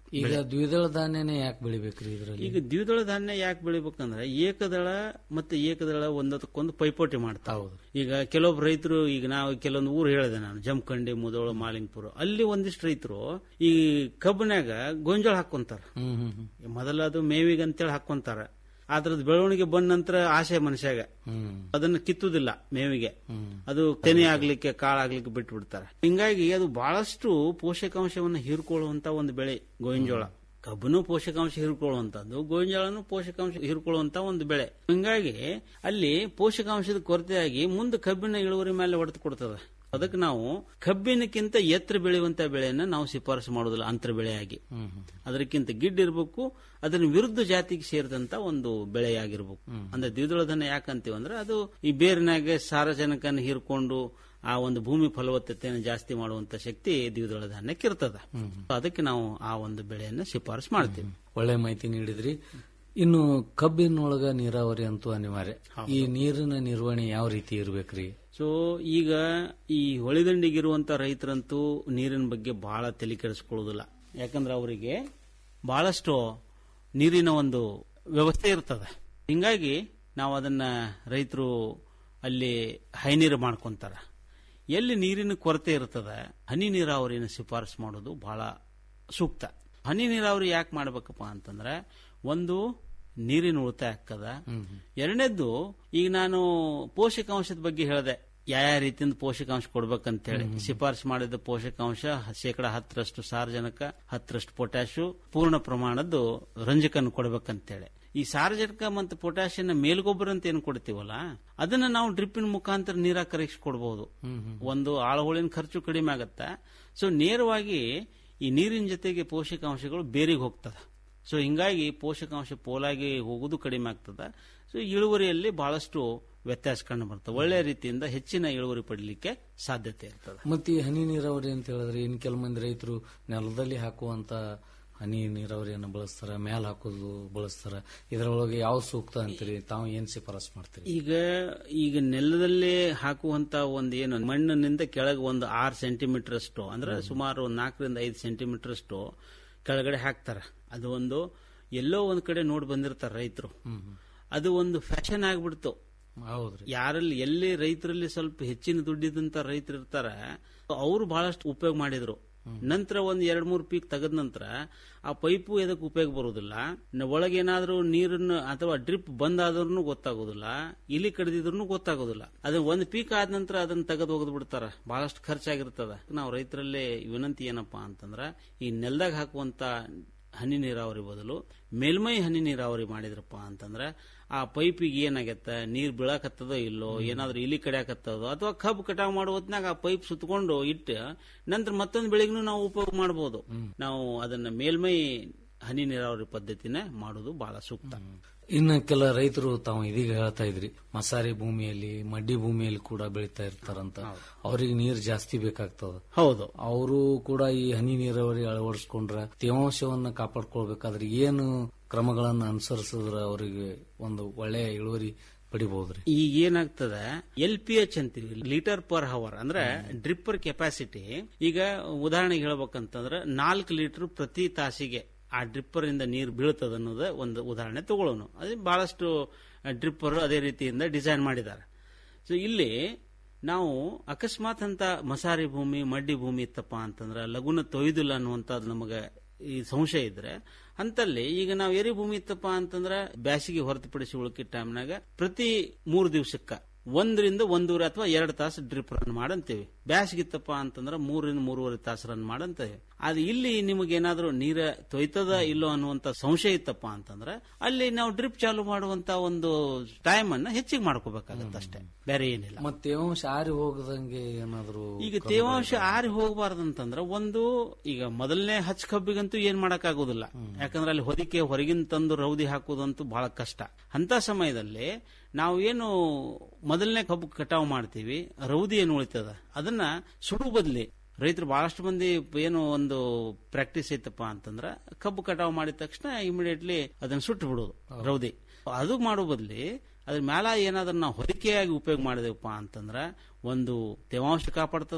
ಈಗ ಬೆಳೆ. ದ್ವಿದಳ ಧಾನ್ಯನೇ ಯಾಕೆ ಬೆಳಿಬೇಕ್ರಿ ಇದ್ರಲ್ಲಿ ಈಗ ದ್ವಿದಳ ಧಾನ್ಯ ಯಾಕೆ ಬೆಳಿಬೇಕಂದ್ರೆ ಏಕದಳ ಮತ್ತೆ ಏಕದಳ ಒಂದಕ್ಕೊಂದು ಪೈಪೋಟಿ ಮಾಡ್ತಾವ ಈಗ ಕೆಲವೊಬ್ರು ರೈತರು ಈಗ ನಾವು ಕೆಲವೊಂದು ಊರು ಹೇಳಿದೆ ನಾನು ಜಮಖಂಡಿ ಮುದೋಳ ಮಾಲಿಂಗ್ಪುರ ಅಲ್ಲಿ ಒಂದಿಷ್ಟು ರೈತರು ಈ ಕಬ್ಬನ್ಯಾಗ ಗೊಂಜಾಳ ಹಾಕೊಂತಾರ ಹ್ಮ್ ಹ್ಮ್ ಹ್ಮ್ ಮೊದಲ ಅದು ಮೇವಿಗೆ ಅಂತೇಳಿ ಹಾಕೊಂತಾರ ಅದ್ರದ್ದು ಬೆಳವಣಿಗೆ ಬಂದ ನಂತರ ಆಸೆ ಮನುಷ್ಯಾಗ ಹ್ಮ್ ಅದನ್ನ ಕಿತ್ತುದಿಲ್ಲ ಮೇವಿಗೆ ಅದು ತೆನೆ ಆಗ್ಲಿಕ್ಕೆ ಕಾಳಾಗ್ಲಿಕ್ಕೆ ಬಿಟ್ಟು ಬಿಡ್ತಾರೆ ಹಿಂಗಾಗಿ ಅದು ಬಹಳಷ್ಟು ಪೋಷಕಾಂಶವನ್ನು ಹೀರ್ಕೊಳ್ಳುವಂತ ಒಂದು ಬೆಳೆ ಗೋವಿನಜೋಳ ಕಬ್ಬನು ಪೋಷಕಾಂಶ ಹೀರ್ಕೊಳ್ಳುವಂತದ್ದು ಗೋವಿನಜೋಳನು ಪೋಷಕಾಂಶ ಹೀರ್ಕೊಳ್ಳುವಂತ ಒಂದು ಬೆಳೆ ಹಿಂಗಾಗಿ ಅಲ್ಲಿ ಪೋಷಕಾಂಶದ ಕೊರತೆಯಾಗಿ ಮುಂದೆ ಕಬ್ಬಿನ ಇಳುವರಿ ಮೇಲೆ ಹೊಡೆದು ಕೊಡ್ತದೆ ಅದಕ್ಕೆ ನಾವು ಕಬ್ಬಿನಕ್ಕಿಂತ ಎತ್ತರ ಬೆಳೆಯುವಂತ ಬೆಳೆಯನ್ನ ನಾವು ಶಿಫಾರಸು ಮಾಡೋದಿಲ್ಲ ಅಂತರ ಬೆಳೆಯಾಗಿ ಅದಕ್ಕಿಂತ ಗಿಡ್ ಇರಬೇಕು ಅದರ ವಿರುದ್ಧ ಜಾತಿಗೆ ಸೇರಿದಂತ ಒಂದು ಬೆಳೆಯಾಗಿರ್ಬೇಕು ಅಂದ್ರೆ ದ್ವಿದಳ ಧಾನ್ಯ ಯಾಕಂತೀವಿ ಅಂದ್ರೆ ಅದು ಈ ಬೇರಿನಾಗೆ ಸಾರಜನಕನ ಹೀರ್ಕೊಂಡು ಆ ಒಂದು ಭೂಮಿ ಫಲವತ್ತತೆಯನ್ನು ಜಾಸ್ತಿ ಮಾಡುವಂತ ಶಕ್ತಿ ದ್ವಿದಳ ಧಾನ್ಯಕ್ಕೆ ಇರ್ತದ ಅದಕ್ಕೆ ನಾವು ಆ ಒಂದು ಬೆಳೆಯನ್ನ ಶಿಫಾರಸು ಮಾಡ್ತೀವಿ ಒಳ್ಳೆ ಮಾಹಿತಿ ನೀಡಿದ್ರಿ ಇನ್ನು ಕಬ್ಬಿನೊಳಗ ನೀರಾವರಿ ಅಂತೂ ಅನಿವಾರ್ಯ ಈ ನೀರಿನ ನಿರ್ವಹಣೆ ಯಾವ ರೀತಿ ಇರ್ಬೇಕ್ರಿ ಸೊ ಈಗ ಈ ಹೊಳಿದಂಡಿಗಿರುವಂತ ರೈತರಂತೂ ನೀರಿನ ಬಗ್ಗೆ ಬಹಳ ತಲೆ ಕೆಡಿಸ್ಕೊಳ್ಳೋದಿಲ್ಲ ಯಾಕಂದ್ರೆ ಅವರಿಗೆ ಬಹಳಷ್ಟು ನೀರಿನ ಒಂದು ವ್ಯವಸ್ಥೆ ಇರ್ತದೆ ಹಿಂಗಾಗಿ ನಾವು ಅದನ್ನ ರೈತರು ಅಲ್ಲಿ ಹೈನೀರು ಮಾಡ್ಕೊಂತಾರ ಎಲ್ಲಿ ನೀರಿನ ಕೊರತೆ ಇರ್ತದೆ ಹನಿ ನೀರಾವರಿನ ಶಿಫಾರಸು ಮಾಡೋದು ಬಹಳ ಸೂಕ್ತ ಹನಿ ನೀರಾವರಿ ಯಾಕೆ ಮಾಡ್ಬೇಕಪ್ಪ ಅಂತಂದ್ರೆ ಒಂದು ನೀರಿನ ಉಳಿತಾಯ ಆಗ್ತದ ಎರಡನೇದ್ದು ಈಗ ನಾನು ಪೋಷಕಾಂಶದ ಬಗ್ಗೆ ಹೇಳಿದೆ ಯಾವ ರೀತಿಯಿಂದ ಪೋಷಕಾಂಶ ಕೊಡ್ಬೇಕಂತೇಳಿ ಶಿಫಾರಸು ಮಾಡಿದ ಪೋಷಕಾಂಶ ಶೇಕಡ ಹತ್ತರಷ್ಟು ಸಾರಜನಕ ಹತ್ತರಷ್ಟು ಪೊಟ್ಯಾಶು ಪೂರ್ಣ ಪ್ರಮಾಣದ್ದು ರಂಜಕನ್ನು ಕೊಡ್ಬೇಕಂತೇಳಿ ಈ ಸಾರಜನಕ ಮತ್ತು ಪೊಟ್ಯಾಷಿಯನ್ನ ಮೇಲ್ಗೊಬ್ಬರ ಅಂತ ಏನು ಕೊಡ್ತೀವಲ್ಲ ಅದನ್ನ ನಾವು ಡ್ರಿಪ್ಪಿನ ಮುಖಾಂತರ ನೀರಾಗ ಕರಗಿಸಿ ಕೊಡಬಹುದು ಒಂದು ಆಳಹುಳಿನ ಖರ್ಚು ಕಡಿಮೆ ಆಗತ್ತೆ ಸೊ ನೇರವಾಗಿ ಈ ನೀರಿನ ಜೊತೆಗೆ ಪೋಷಕಾಂಶಗಳು ಬೇರಿಗೆ ಹೋಗ್ತದೆ ಸೊ ಹಿಂಗಾಗಿ ಪೋಷಕಾಂಶ ಪೋಲಾಗಿ ಹೋಗುದು ಕಡಿಮೆ ಆಗ್ತದೆ ಸೊ ಇಳುವರಿಯಲ್ಲಿ ಬಹಳಷ್ಟು ವ್ಯತ್ಯಾಸ ಕಂಡು ಬರ್ತದೆ ಒಳ್ಳೆಯ ರೀತಿಯಿಂದ ಹೆಚ್ಚಿನ ಇಳುವರಿ ಪಡಲಿಕ್ಕೆ ಸಾಧ್ಯತೆ ಇರ್ತದೆ ಮತ್ತೆ ಈ ಹನಿ ನೀರಾವರಿ ಅಂತ ಹೇಳಿದ್ರೆ ಇನ್ ಕೆಲವು ಮಂದಿ ರೈತರು ನೆಲದಲ್ಲಿ ಹಾಕುವಂತ ಹನಿ ನೀರಾವರಿಯನ್ನು ಬಳಸ್ತಾರ ಮ್ಯಾಲ ಹಾಕೋದು ಬಳಸ್ತಾರ ಇದರೊಳಗೆ ಯಾವ ಸೂಕ್ತ ಅಂತೀರಿ ತಾವು ಏನ್ ಶಿಫಾರಸ್ ಮಾಡ್ತೀರಿ ಈಗ ಈಗ ನೆಲದಲ್ಲೇ ಹಾಕುವಂತ ಒಂದು ಏನು ಮಣ್ಣಿನಿಂದ ಕೆಳಗೆ ಒಂದು ಆರು ಸೆಂಟಿಮೀಟರ್ ಅಷ್ಟು ಅಂದ್ರೆ ಸುಮಾರು ಒಂದು ನಾಲ್ಕರಿಂದ ಐದು ಸೆಂಟಿಮೀಟರ್ ಅಷ್ಟು ಕೆಳಗಡೆ ಹಾಕ್ತಾರ ಅದು ಒಂದು ಎಲ್ಲೋ ಒಂದ್ ಕಡೆ ನೋಡಿ ಬಂದಿರ್ತಾರ ರೈತರು ಅದು ಒಂದು ಫ್ಯಾಷನ್ ಆಗ್ಬಿಡ್ತು ಹೌದ್ರಿ ಯಾರಲ್ಲಿ ಎಲ್ಲಿ ರೈತರಲ್ಲಿ ಸ್ವಲ್ಪ ಹೆಚ್ಚಿನ ದುಡ್ಡಿದಂತ ರೈತರು ಇರ್ತಾರ ಅವರು ಬಹಳಷ್ಟು ಉಪಯೋಗ ಮಾಡಿದ್ರು ನಂತರ ಒಂದ್ ಎರಡ್ ಮೂರು ಪೀಕ್ ತೆಗೆದ ನಂತರ ಆ ಪೈಪು ಎದಕ್ಕೆ ಉಪಯೋಗ ಬರುವುದಿಲ್ಲ ನ- ಒಳಗೇನಾದ್ರೂ ನೀರನ್ನು ಅಥವಾ ಡ್ರಿಪ್ ಬಂದ್ ಆದ್ರೂ ಗೊತ್ತಾಗೋದಿಲ್ಲ ಇಲಿ ಕಡಿದಿದ್ರು ಗೊತ್ತಾಗೋದಿಲ್ಲ ಅದನ್ನ ಒಂದ್ ಪೀಕ್ ಆದ ನಂತರ ಅದನ್ನ ತೆಗೆದು ಒಗೆದು ಬಿಡ್ತಾರ ಬಹಳಷ್ಟು ಖರ್ಚಾಗಿರ್ತದ ನಾವು ರೈತರಲ್ಲಿ ವಿನಂತಿ ಏನಪ್ಪಾ ಅಂತಂದ್ರ ಈ ನೆಲದಾಗ ಹಾಕುವಂತ ಹನಿ ನೀರಾವರಿ ಬದಲು ಮೇಲ್ಮೈ ಹನಿ ನೀರಾವರಿ ಮಾಡಿದ್ರಪ್ಪ ಅಂತಂದ್ರ ಆ ಪೈಪಿಗೆ ಏನಾಗತ್ತ ನೀರ್ ಬೀಳಾಕತ್ತದೋ ಇಲ್ಲೋ ಏನಾದ್ರೂ ಇಲಿ ಕಡಿಯಾಕತ್ತದೋ ಅಥವಾ ಕಬ್ಬು ಕಟಾವ್ ಮಾಡೋ ಹೊತ್ನಾಗ ಆ ಪೈಪ್ ಸುತ್ತಕೊಂಡು ಇಟ್ಟು ನಂತರ ಮತ್ತೊಂದು ಬೆಳೆಗೂ ನಾವು ಉಪಯೋಗ ಮಾಡಬಹುದು ನಾವು ಅದನ್ನ ಮೇಲ್ಮೈ ಹನಿ ನೀರಾವರಿ ಪದ್ಧತಿನ ಮಾಡೋದು ಬಹಳ ಸೂಕ್ತ ಇನ್ನು ಕೆಲ ರೈತರು ತಾವು ಇದೀಗ ಹೇಳ್ತಾ ಇದ್ರಿ ಮಸಾರಿ ಭೂಮಿಯಲ್ಲಿ ಮಡ್ಡಿ ಭೂಮಿಯಲ್ಲಿ ಕೂಡ ಬೆಳೀತಾ ಇರ್ತಾರಂತ ಅವರಿಗೆ ನೀರು ಜಾಸ್ತಿ ಬೇಕಾಗ್ತದ ಹೌದು ಅವರು ಕೂಡ ಈ ಹನಿ ನೀರಾವರಿ ಅಳವಡಿಸ್ಕೊಂಡ್ರ ತೇವಾಂಶವನ್ನ ಕಾಪಾಡ್ಕೊಳ್ಬೇಕಾದ್ರೆ ಏನು ಕ್ರಮಗಳನ್ನ ಅನುಸರಿಸಿದ್ರ ಅವರಿಗೆ ಒಂದು ಒಳ್ಳೆಯ ಇಳುವರಿ ಪಡಿಬಹುದ್ರಿ ಈಗ ಏನಾಗ್ತದೆ ಎಲ್ ಪಿ ಎಚ್ ಅಂತೀವಿ ಲೀಟರ್ ಪರ್ ಹವರ್ ಅಂದ್ರೆ ಡ್ರಿಪ್ಪರ್ ಕೆಪಾಸಿಟಿ ಈಗ ಉದಾಹರಣೆಗೆ ಹೇಳ್ಬೇಕಂತಂದ್ರೆ ನಾಲ್ಕು ಲೀಟರ್ ಪ್ರತಿ ತಾಸಿಗೆ ಆ ಡ್ರಿಪ್ಪರ್ ಇಂದ ನೀರು ಬೀಳ್ತದ ಅನ್ನೋದು ಒಂದು ಉದಾಹರಣೆ ತಗೊಳ್ಳೋಣ ಅದೇ ಬಹಳಷ್ಟು ಡ್ರಿಪ್ಪರ್ ಅದೇ ರೀತಿಯಿಂದ ಡಿಸೈನ್ ಮಾಡಿದ್ದಾರೆ ಸೊ ಇಲ್ಲಿ ನಾವು ಅಕಸ್ಮಾತ್ ಅಂತ ಮಸಾರಿ ಭೂಮಿ ಮಡ್ಡಿ ಭೂಮಿ ಇತ್ತಪ್ಪ ಅಂತಂದ್ರೆ ಲಗುನ ತೊಯ್ದಿಲ್ಲ ಅನ್ನುವಂಥದ್ದು ನಮಗೆ ಈ ಸಂಶಯ ಇದ್ರೆ ಅಂತಲ್ಲಿ ಈಗ ನಾವು ಎರಿ ಭೂಮಿ ಇತ್ತಪ್ಪ ಅಂತಂದ್ರೆ ಬ್ಯಾಸಿಗೆ ಹೊರತುಪಡಿಸಿ ಉಳ್ಕಿದ ಟೈಮ್ನಾಗ ಪ್ರತಿ ಮೂರು ದಿವಸಕ್ಕ ಒಂದರಿಂದ ಒಂದೂವರೆ ಅಥವಾ ಎರಡು ತಾಸು ಡ್ರಿಪ್ ರನ್ ಮಾಡಂತೀವಿ ಬ್ಯಾಸಿಗಿತ್ತಪ್ಪ ಅಂತಂದ್ರೆ ಮೂರರಿಂದ ಮೂರುವರೆ ತಾಸು ರನ್ ಮಾಡಂತೇವೆ ಅದು ಇಲ್ಲಿ ನಿಮಗೇನಾದ್ರೂ ನೀರ ತೊಯ್ತದ ಇಲ್ಲೋ ಅನ್ನುವಂತ ಸಂಶಯ ಇತ್ತಪ್ಪ ಅಂತಂದ್ರೆ ಅಲ್ಲಿ ನಾವು ಡ್ರಿಪ್ ಚಾಲು ಮಾಡುವಂತ ಒಂದು ಟೈಮ್ ಅನ್ನ ಹೆಚ್ಚಿಗೆ ಮಾಡ್ಕೋಬೇಕಾಗತ್ತೆ ಅಷ್ಟೇ ಬೇರೆ ಏನಿಲ್ಲ ಮತ್ತೆ ತೇವಾಂಶ ಆರಿ ಹೋಗದಂಗೆ ಏನಾದ್ರು ಈಗ ತೇವಾಂಶ ಆರಿ ಹೋಗಬಾರ್ದಂತಂದ್ರ ಒಂದು ಈಗ ಮೊದಲನೇ ಹಚ್ ಕಬ್ಬಿಗಂತೂ ಏನ್ ಮಾಡಕ್ ಆಗುದಿಲ್ಲ ಯಾಕಂದ್ರೆ ಅಲ್ಲಿ ಹೊದಿಕೆ ಹೊರಗಿನ ತಂದು ರೌದಿ ಹಾಕೋದಂತೂ ಬಹಳ ಕಷ್ಟ ಅಂತ ಸಮಯದಲ್ಲಿ ನಾವು ಏನು ಮೊದಲನೇ ಕಬ್ಬು ಕಟಾವು ಮಾಡ್ತೀವಿ ರೌದಿ ಏನು ಉಳಿತದ ಅದನ್ನ ಸುಡು ಬದ್ಲಿ ರೈತರು ಬಹಳಷ್ಟು ಮಂದಿ ಏನು ಒಂದು ಪ್ರಾಕ್ಟೀಸ್ ಐತಪ್ಪ ಅಂತಂದ್ರ ಕಬ್ಬು ಕಟಾವು ಮಾಡಿದ ತಕ್ಷಣ ಇಮಿಡಿಯೇಟ್ಲಿ ಅದನ್ನ ಸುಟ್ಟು ಬಿಡೋದು ರೌದಿ ಅದು ಮಾಡೋ ಬದ್ಲಿ ಅದ್ರ ಮ್ಯಾಲ ಏನಾದ್ರೂ ನಾವು ಹೊದಿಕೆಯಾಗಿ ಉಪಯೋಗ ಮಾಡಿದೆವಪ್ಪ ಅಂತಂದ್ರ ಒಂದು ತೇವಾಂಶ ಕಾಪಾಡ್ತದ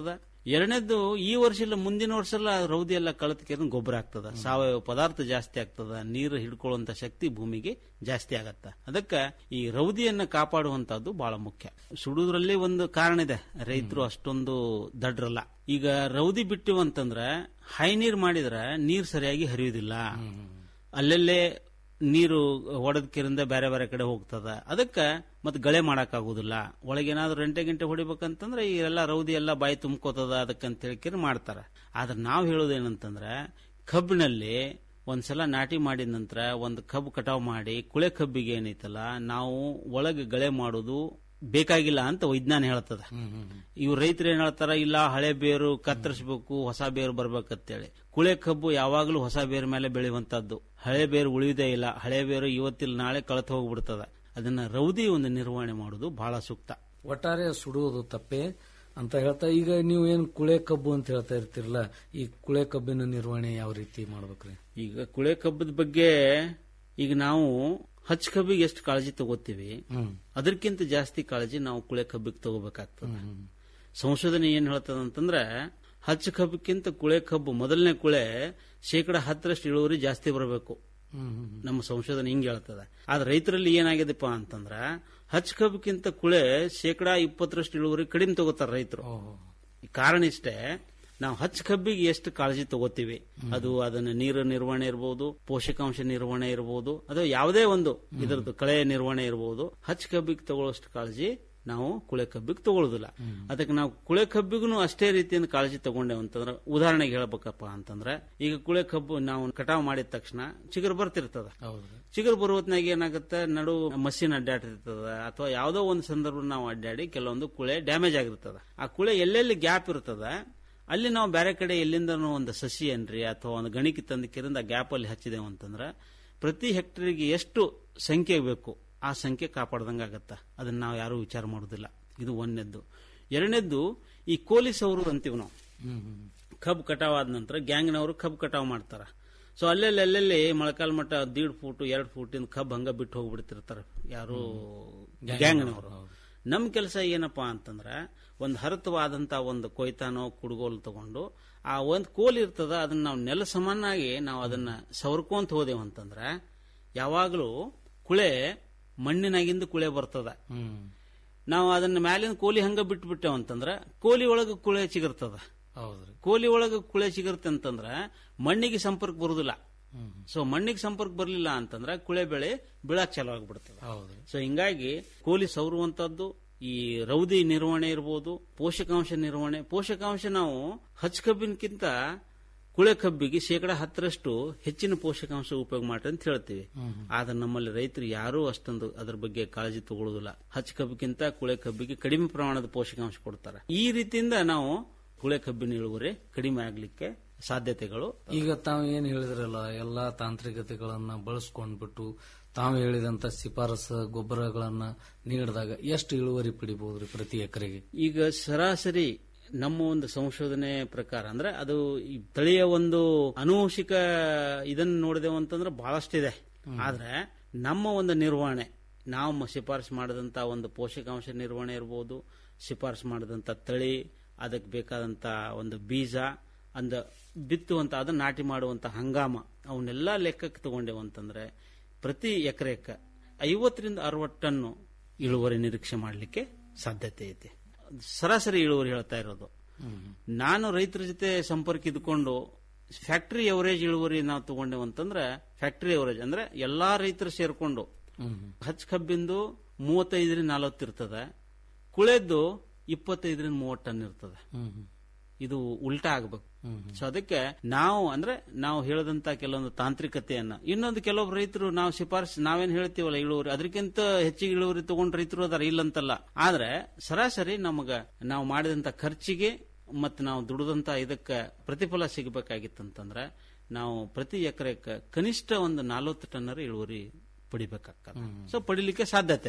ಎರಡನೇದ್ದು ಈ ವರ್ಷ ಇಲ್ಲ ಮುಂದಿನ ವರ್ಷ ಎಲ್ಲ ರೌದಿ ಎಲ್ಲ ಕಳತ್ಕೆ ಗೊಬ್ಬರ ಆಗ್ತದ ಸಾವಯವ ಪದಾರ್ಥ ಜಾಸ್ತಿ ಆಗ್ತದ ನೀರು ಹಿಡ್ಕೊಳ್ಳುವಂತ ಶಕ್ತಿ ಭೂಮಿಗೆ ಜಾಸ್ತಿ ಆಗತ್ತ ಅದಕ್ಕೆ ಈ ರೌದಿಯನ್ನ ಕಾಪಾಡುವಂತದ್ದು ಬಹಳ ಮುಖ್ಯ ಸುಡುದ್ರಲ್ಲಿ ಒಂದು ಕಾರಣ ಇದೆ ರೈತರು ಅಷ್ಟೊಂದು ದಡ್ರಲ್ಲ ಈಗ ರೌದಿ ಬಿಟ್ಟಿವು ಅಂತಂದ್ರೆ ಹೈ ನೀರ್ ಮಾಡಿದ್ರೆ ನೀರ್ ಸರಿಯಾಗಿ ಹರಿಯುವುದಿಲ್ಲ ಅಲ್ಲಲ್ಲೇ ನೀರು ಹೊಡೆದ ಕೆರಿಂದ ಬೇರೆ ಬೇರೆ ಕಡೆ ಹೋಗ್ತದ ಅದಕ್ಕೆ ಮತ್ತೆ ಗಳೆ ಮಾಡಕ್ಕಾಗುದಿಲ್ಲ ಒಳಗೇನಾದ್ರೂ ರೆಂಟೆ ಗಿಂಟೆ ಹೊಡಿಬೇಕಂತಂದ್ರೆ ಈ ಎಲ್ಲ ರೌದಿ ಎಲ್ಲ ಬಾಯಿ ತುಂಬ್ಕೋತದ ಅದಕ್ಕಂತ ಹೇಳ್ಕೇಳಿ ಮಾಡ್ತಾರ ಆದ್ರೆ ನಾವು ಹೇಳೋದೇನಂತಂದ್ರೆ ಕಬ್ಬಿನಲ್ಲಿ ಒಂದ್ಸಲ ನಾಟಿ ಮಾಡಿದ ನಂತರ ಒಂದು ಕಬ್ಬು ಕಟಾವ್ ಮಾಡಿ ಕುಳೆ ಕಬ್ಬಿಗೆ ಏನೈತಲ್ಲ ನಾವು ಒಳಗೆ ಗಳೆ ಮಾಡೋದು ಬೇಕಾಗಿಲ್ಲ ಅಂತ ವಿಜ್ಞಾನ ಹೇಳ್ತದ ಇವ್ ರೈತರು ಏನ್ ಹೇಳ್ತಾರ ಇಲ್ಲ ಹಳೆ ಬೇರು ಕತ್ತರಿಸಬೇಕು ಹೊಸ ಬೇರು ಬರ್ಬೇಕಂತೇಳಿ ಕುಳೆ ಕಬ್ಬು ಯಾವಾಗಲೂ ಹೊಸ ಬೇರು ಮೇಲೆ ಬೆಳೆಯುವಂತದ್ದು ಹಳೆ ಬೇರು ಉಳಿಯುವುದೇ ಇಲ್ಲ ಹಳೆ ಬೇರು ಇವತ್ತಿಲ್ಲ ನಾಳೆ ಕಳತ್ ಹೋಗ್ಬಿಡ್ತದ ಅದನ್ನ ರೌದಿ ಒಂದು ನಿರ್ವಹಣೆ ಮಾಡೋದು ಬಹಳ ಸೂಕ್ತ ಒಟ್ಟಾರೆ ಸುಡುವುದು ತಪ್ಪೇ ಅಂತ ಹೇಳ್ತಾ ಈಗ ನೀವು ಏನ್ ಕುಳೆ ಕಬ್ಬು ಅಂತ ಹೇಳ್ತಾ ಇರ್ತಿರಲ್ಲ ಈ ಕುಳೆ ಕಬ್ಬಿನ ನಿರ್ವಹಣೆ ಯಾವ ರೀತಿ ಮಾಡ್ಬೇಕ್ರಿ ಈಗ ಕುಳೆ ಕಬ್ಬದ ಬಗ್ಗೆ ಈಗ ನಾವು ಹಚ್ ಕಬ್ಬಿಗೆ ಎಷ್ಟು ಕಾಳಜಿ ತಗೋತೀವಿ ಅದಕ್ಕಿಂತ ಜಾಸ್ತಿ ಕಾಳಜಿ ನಾವು ಕುಳೆ ಕಬ್ಬಿಗೆ ತಗೋಬೇಕಾಗ್ತದೆ ಸಂಶೋಧನೆ ಏನ್ ಹೇಳ್ತದ ಅಂತಂದ್ರೆ ಹಚ್ಚ ಕಬ್ಬಿಕ್ಕಿಂತ ಕುಳೆ ಕಬ್ಬು ಮೊದಲನೇ ಕುಳೆ ಶೇಕಡ ಹತ್ತರಷ್ಟು ಇಳುವರಿ ಜಾಸ್ತಿ ಬರಬೇಕು ನಮ್ಮ ಸಂಶೋಧನೆ ಹಿಂಗೆ ಹೇಳ್ತದೆ ಆದ್ರೆ ರೈತರಲ್ಲಿ ಏನಾಗಿದೆಪ್ಪ ಅಂತಂದ್ರ ಹಚ್ ಕಬ್ಬಿಕ್ಕಿಂತ ಕುಳೆ ಶೇಕಡ ಇಪ್ಪತ್ತರಷ್ಟು ಇಳುವರಿ ಕಡಿಮೆ ತಗೋತಾರ ರೈತರು ಕಾರಣ ಇಷ್ಟೇ ನಾವು ಹಚ್ಚ ಕಬ್ಬಿಗೆ ಎಷ್ಟು ಕಾಳಜಿ ತಗೋತೀವಿ ಅದು ಅದನ್ನ ನೀರು ನಿರ್ವಹಣೆ ಇರಬಹುದು ಪೋಷಕಾಂಶ ನಿರ್ವಹಣೆ ಇರಬಹುದು ಅದು ಯಾವುದೇ ಒಂದು ಇದರದ್ದು ಕಳೆ ನಿರ್ವಹಣೆ ಇರಬಹುದು ಹಚ್ಚ ಕಬ್ಬಿಗೆ ತಗೊಳ್ಳೋಷ್ಟು ಕಾಳಜಿ ನಾವು ಕುಳೆ ಕಬ್ಬಿಗೆ ತಗೊಳ್ಳೋದಿಲ್ಲ ಅದಕ್ಕೆ ನಾವು ಕುಳೆ ಕಬ್ಬಿಗೂ ಅಷ್ಟೇ ರೀತಿಯಿಂದ ಕಾಳಜಿ ತಗೊಂಡೇವು ಅಂತಂದ್ರೆ ಉದಾಹರಣೆಗೆ ಹೇಳ್ಬೇಕಪ್ಪ ಅಂತಂದ್ರೆ ಈಗ ಕುಳೆ ಕಬ್ಬು ನಾವು ಕಟಾವ್ ಮಾಡಿದ ತಕ್ಷಣ ಚಿಗುರು ಬರ್ತಿರ್ತದ ಚಿಗುರು ಬರುವತ್ನಾಗ ಏನಾಗುತ್ತೆ ನಡು ಮಷಿನ್ ಅಡ್ಡಾಡಿರ್ತದ ಅಥವಾ ಯಾವುದೋ ಒಂದು ಸಂದರ್ಭ ನಾವು ಅಡ್ಡಾಡಿ ಕೆಲವೊಂದು ಕುಳೆ ಡ್ಯಾಮೇಜ್ ಆಗಿರ್ತದ ಆ ಕುಳೆ ಎಲ್ಲೆಲ್ಲಿ ಗ್ಯಾಪ್ ಇರ್ತದ ಅಲ್ಲಿ ನಾವು ಬೇರೆ ಕಡೆ ಎಲ್ಲಿಂದ ಒಂದು ಸಸಿ ಏನ್ರಿ ಅಥವಾ ಒಂದು ಗಣಿಕೆ ತಂದು ಕಿರಿಂದ ಗ್ಯಾಪ್ ಅಲ್ಲಿ ಹಚ್ಚಿದೆವು ಅಂತಂದ್ರೆ ಪ್ರತಿ ಹೆಕ್ಟರ್ಗೆ ಎಷ್ಟು ಸಂಖ್ಯೆ ಬೇಕು ಆ ಸಂಖ್ಯೆ ಕಾಪಾಡ್ದಂಗೆ ಆಗತ್ತ ಅದನ್ನ ನಾವು ಯಾರು ವಿಚಾರ ಮಾಡೋದಿಲ್ಲ ಇದು ಒಂದನೇದ್ದು ಎರಡನೇದ್ದು ಈ ಕೋಲಿ ಸೌರು ಅಂತೀವಿ ನಾವು ಕಬ್ಬು ಕಟಾವ್ ಆದ ನಂತರ ಗ್ಯಾಂಗ್ನವರು ಕಬ್ಬು ಕಟಾವ್ ಮಾಡ್ತಾರ ಸೊ ಅಲ್ಲೆಲ್ಲಿ ಅಲ್ಲೆಲ್ಲಿ ಮೊಳಕಾಲ್ ಮಟ್ಟ ದೀಡ್ ಫೂಟ್ ಎರಡು ಫೂಟಿಂದ ಕಬ್ಬು ಹಂಗ ಬಿಟ್ಟು ಹೋಗ್ಬಿಡ್ತಿರ್ತಾರ ಯಾರು ಗ್ಯಾಂಗ್ನವರು ನಮ್ ಕೆಲಸ ಏನಪ್ಪಾ ಅಂತಂದ್ರ ಒಂದು ಹರಿತವಾದಂತ ಒಂದು ಕೊಯ್ತಾನೋ ಕುಡುಗೋಲು ತಗೊಂಡು ಆ ಒಂದು ಕೋಲ್ ಇರ್ತದ ಅದನ್ನ ನಾವು ನೆಲ ಸಮಾನಾಗಿ ನಾವು ಅದನ್ನ ಸವರ್ಕೊಂತ ಹೋದೆವು ಅಂತಂದ್ರ ಯಾವಾಗಲೂ ಕುಳೆ ಮಣ್ಣಿನಾಗಿಂದ ಕುಳೆ ಬರ್ತದ ನಾವು ಅದನ್ನ ಮ್ಯಾಲಿನ ಕೋಲಿ ಹಂಗ ಬಿಟ್ಟು ಬಿಟ್ಟೆವು ಅಂತಂದ್ರ ಕೋಲಿ ಒಳಗ ಕುಳೆ ಚಿಗಿರ್ತದ ಹೌದ್ರಿ ಕೋಲಿ ಒಳಗ ಕುಳೆ ಚಿಗಿರುತ್ತೆ ಅಂತಂದ್ರ ಮಣ್ಣಿಗೆ ಸಂಪರ್ಕ ಬರುದಿಲ್ಲ ಸೊ ಮಣ್ಣಿಗೆ ಸಂಪರ್ಕ ಬರಲಿಲ್ಲ ಅಂತಂದ್ರ ಕುಳೆ ಬೆಳೆ ಬೀಳಾಕ್ ಚಾಲು ಆಗ್ಬಿಡ್ತದೆ ಹೌದ್ರಿ ಸೊ ಹಿಂಗಾಗಿ ಕೋಲಿ ಸವರುವಂತದ್ದು ಈ ರೌದಿ ನಿರ್ವಹಣೆ ಇರಬಹುದು ಪೋಷಕಾಂಶ ನಿರ್ವಹಣೆ ಪೋಷಕಾಂಶ ನಾವು ಹಚ್ ಕಬ್ಬಿನಕ್ಕಿಂತ ಕುಳೆ ಕಬ್ಬಿಗೆ ಶೇಕಡ ಹತ್ತರಷ್ಟು ಹೆಚ್ಚಿನ ಪೋಷಕಾಂಶ ಉಪಯೋಗ ಮಾಡ್ರಿ ಅಂತ ಹೇಳ್ತೀವಿ ಆದ್ರೆ ನಮ್ಮಲ್ಲಿ ರೈತರು ಯಾರೂ ಅಷ್ಟೊಂದು ಅದ್ರ ಬಗ್ಗೆ ಕಾಳಜಿ ತಗೊಳ್ಳೋದಿಲ್ಲ ಹಚ್ ಕಬ್ಬಿಗಿಂತ ಕುಳೆ ಕಬ್ಬಿಗೆ ಕಡಿಮೆ ಪ್ರಮಾಣದ ಪೋಷಕಾಂಶ ಕೊಡ್ತಾರೆ ಈ ರೀತಿಯಿಂದ ನಾವು ಕುಳೆ ಕಬ್ಬಿನ ಇಳುವರಿ ಕಡಿಮೆ ಆಗ್ಲಿಕ್ಕೆ ಸಾಧ್ಯತೆಗಳು ಈಗ ತಾವು ಏನ್ ಹೇಳಿದ್ರಲ್ಲ ಎಲ್ಲಾ ತಾಂತ್ರಿಕತೆಗಳನ್ನ ಬಳಸ್ಕೊಂಡ್ಬಿಟ್ಟು ತಾವು ಹೇಳಿದಂತ ಶಿಫಾರಸು ಗೊಬ್ಬರಗಳನ್ನ ನೀಡಿದಾಗ ಎಷ್ಟು ಇಳುವರಿ ಪಡಿಬಹುದ್ರಿ ಪ್ರತಿ ಎಕರೆಗೆ ಈಗ ಸರಾಸರಿ ನಮ್ಮ ಒಂದು ಸಂಶೋಧನೆ ಪ್ರಕಾರ ಅಂದ್ರೆ ಅದು ಈ ತಳಿಯ ಒಂದು ಅನುವಂಶಿಕ ಇದನ್ನ ನೋಡಿದೆವು ಅಂತಂದ್ರೆ ಬಹಳಷ್ಟಿದೆ ಆದ್ರೆ ನಮ್ಮ ಒಂದು ನಿರ್ವಹಣೆ ನಾವು ಮ- ಶಿಫಾರಸು ಮಾಡಿದಂತ ಒಂದು ಪೋಷಕಾಂಶ ನಿರ್ವಹಣೆ ಇರ್ಬೋದು ಶಿಫಾರಸು ಮಾಡಿದಂತ ತಳಿ ಅದಕ್ಕೆ ಬೇಕಾದಂತ ಒಂದು ಬೀಜ ಅಂದ ಬಿತ್ತುವಂತ ಅದನ್ನ ನಾಟಿ ಮಾಡುವಂತ ಹಂಗಾಮ ಅವನ್ನೆಲ್ಲ ಲೆಕ್ಕಕ್ಕೆ ತಗೊಂಡೇವು ಅಂತಂದ್ರೆ ಪ್ರತಿ ಎಕರೆಕ್ಕೆ ಐವತ್ತರಿಂದ ಅರವತ್ತು ಟನ್ನು ಇಳುವರಿ ನಿರೀಕ್ಷೆ ಮಾಡಲಿಕ್ಕೆ ಸಾಧ್ಯತೆ ಐತಿ ಸರಾಸರಿ ಇಳುವರಿ ಹೇಳ್ತಾ ಇರೋದು ನಾನು ರೈತರ ಜೊತೆ ಸಂಪರ್ಕ ಇದ್ಕೊಂಡು ಫ್ಯಾಕ್ಟರಿ ಎವರೇಜ್ ಇಳುವರಿ ನಾವು ತಗೊಂಡೇವು ಅಂತಂದ್ರೆ ಫ್ಯಾಕ್ಟರಿ ಎವರೇಜ್ ಅಂದ್ರೆ ಎಲ್ಲಾ ರೈತರು ಸೇರ್ಕೊಂಡು ಹಚ್ ಕಬ್ಬಿಂದು ಮೂವತ್ತೈದರಿಂದ ನಲವತ್ತು ಇರ್ತದೆ ಕುಳೆದ್ದು ಇಪ್ಪತ್ತೈದರಿಂದ ಮೂವತ್ತು ಟನ್ ಇರ್ತದೆ ಇದು ಉಲ್ಟಾ ಆಗ್ಬೇಕು ಸೊ ಅದಕ್ಕೆ ನಾವು ಅಂದ್ರೆ ನಾವು ಹೇಳದಂತ ಕೆಲವೊಂದು ತಾಂತ್ರಿಕತೆಯನ್ನ ಇನ್ನೊಂದು ಕೆಲವೊಬ್ರು ರೈತರು ನಾವು ಶಿಫಾರಸು ನಾವೇನ್ ಹೇಳ್ತೀವಲ್ಲ ಇಳುವರಿ ಅದಕ್ಕಿಂತ ಹೆಚ್ಚಿಗೆ ಇಳುವರಿ ತಗೊಂಡ್ ರೈತರು ಅದಾರ ಇಲ್ಲಂತಲ್ಲ ಆದ್ರೆ ಸರಾಸರಿ ನಮಗ ನಾವು ಮಾಡಿದಂತ ಖರ್ಚಿಗೆ ಮತ್ತು ನಾವು ದುಡಿದಂತ ಇದಕ್ಕೆ ಪ್ರತಿಫಲ ಸಿಗಬೇಕಾಗಿತ್ತಂತಂದ್ರೆ ನಾವು ಪ್ರತಿ ಎಕರೆಕ್ಕೆ ಕನಿಷ್ಠ ಒಂದು ನಲವತ್ತು ಟನ್ನರ ಇಳುವರಿ ಪಡಿಬೇಕಾಗ್ತದೆ ಸೊ ಪಡಿಲಿಕ್ಕೆ ಸಾಧ್ಯತೆ ಇದೆ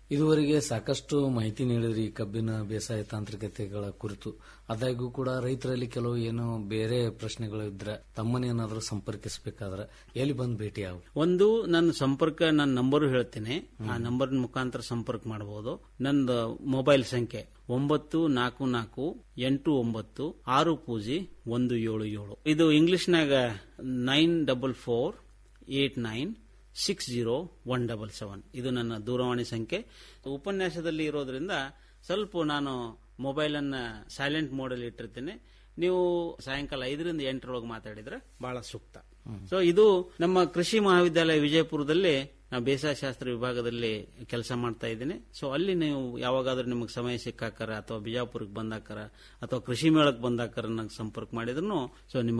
ಇದುವರೆಗೆ ಸಾಕಷ್ಟು ಮಾಹಿತಿ ನೀಡಿದ್ರಿ ಈ ಕಬ್ಬಿನ ಬೇಸಾಯ ತಾಂತ್ರಿಕತೆಗಳ ಕುರಿತು ಆದಾಗ್ಯೂ ಕೂಡ ರೈತರಲ್ಲಿ ಕೆಲವು ಏನು ಬೇರೆ ಪ್ರಶ್ನೆಗಳು ಇದ್ರೆ ತಮ್ಮನೇನಾದ್ರೂ ಸಂಪರ್ಕಿಸಬೇಕಾದ್ರೆ ಎಲ್ಲಿ ಬಂದು ಭೇಟಿ ಆಗ ಒಂದು ನನ್ನ ಸಂಪರ್ಕ ನನ್ನ ನಂಬರ್ ಹೇಳ್ತೇನೆ ಆ ನಂಬರ್ ಮುಖಾಂತರ ಸಂಪರ್ಕ ಮಾಡಬಹುದು ನಂದು ಮೊಬೈಲ್ ಸಂಖ್ಯೆ ಒಂಬತ್ತು ನಾಲ್ಕು ನಾಲ್ಕು ಎಂಟು ಒಂಬತ್ತು ಆರು ಪೂಜಿ ಒಂದು ಏಳು ಏಳು ಇದು ಇಂಗ್ಲಿಷ್ನಾಗ nine double four eight nine six zero one double seven ಇದು ನನ್ನ ದೂರವಾಣಿ ಸಂಖ್ಯೆ ಉಪನ್ಯಾಸದಲ್ಲಿ ಇರೋದ್ರಿಂದ ಸ್ವಲ್ಪ ನಾನು ಮೊಬೈಲ್ ಅನ್ನ ಸೈಲೆಂಟ್ ಮೋಡಲ್ಲಿ ಇಟ್ಟಿರ್ತೇನೆ ನೀವು ಸಾಯಂಕಾಲ ಐದರಿಂದ ಎಂಟರೊಳಗೆ ಮಾತಾಡಿದ್ರೆ ಬಹಳ ಸೂಕ್ತ ಸೊ ಇದು ನಮ್ಮ ಕೃಷಿ ಮಹಾವಿದ್ಯಾಲಯ ವಿಜಯಪುರದಲ್ಲಿ ನಾವು ಬೇಸಾಯ ಶಾಸ್ತ್ರ ವಿಭಾಗದಲ್ಲಿ ಕೆಲಸ ಮಾಡ್ತಾ ಇದ್ದೇನೆ ಸೊ ಅಲ್ಲಿ ನೀವು ಯಾವಾಗಾದ್ರೂ ನಿಮಗೆ ಸಮಯ ಸಿಕ್ಕಾಕರ ಅಥವಾ ಬಿಜಾಪುರಕ್ಕೆ ಬಂದಾಕರ ಅಥವಾ ಕೃಷಿ ಮೇಳಕ್ಕೆ ಬಂದಾಕರ ನಂಗೆ ಸಂಪರ್ಕ ಮಾಡಿದ್ರು ಸೊ ನಿಮಗೆ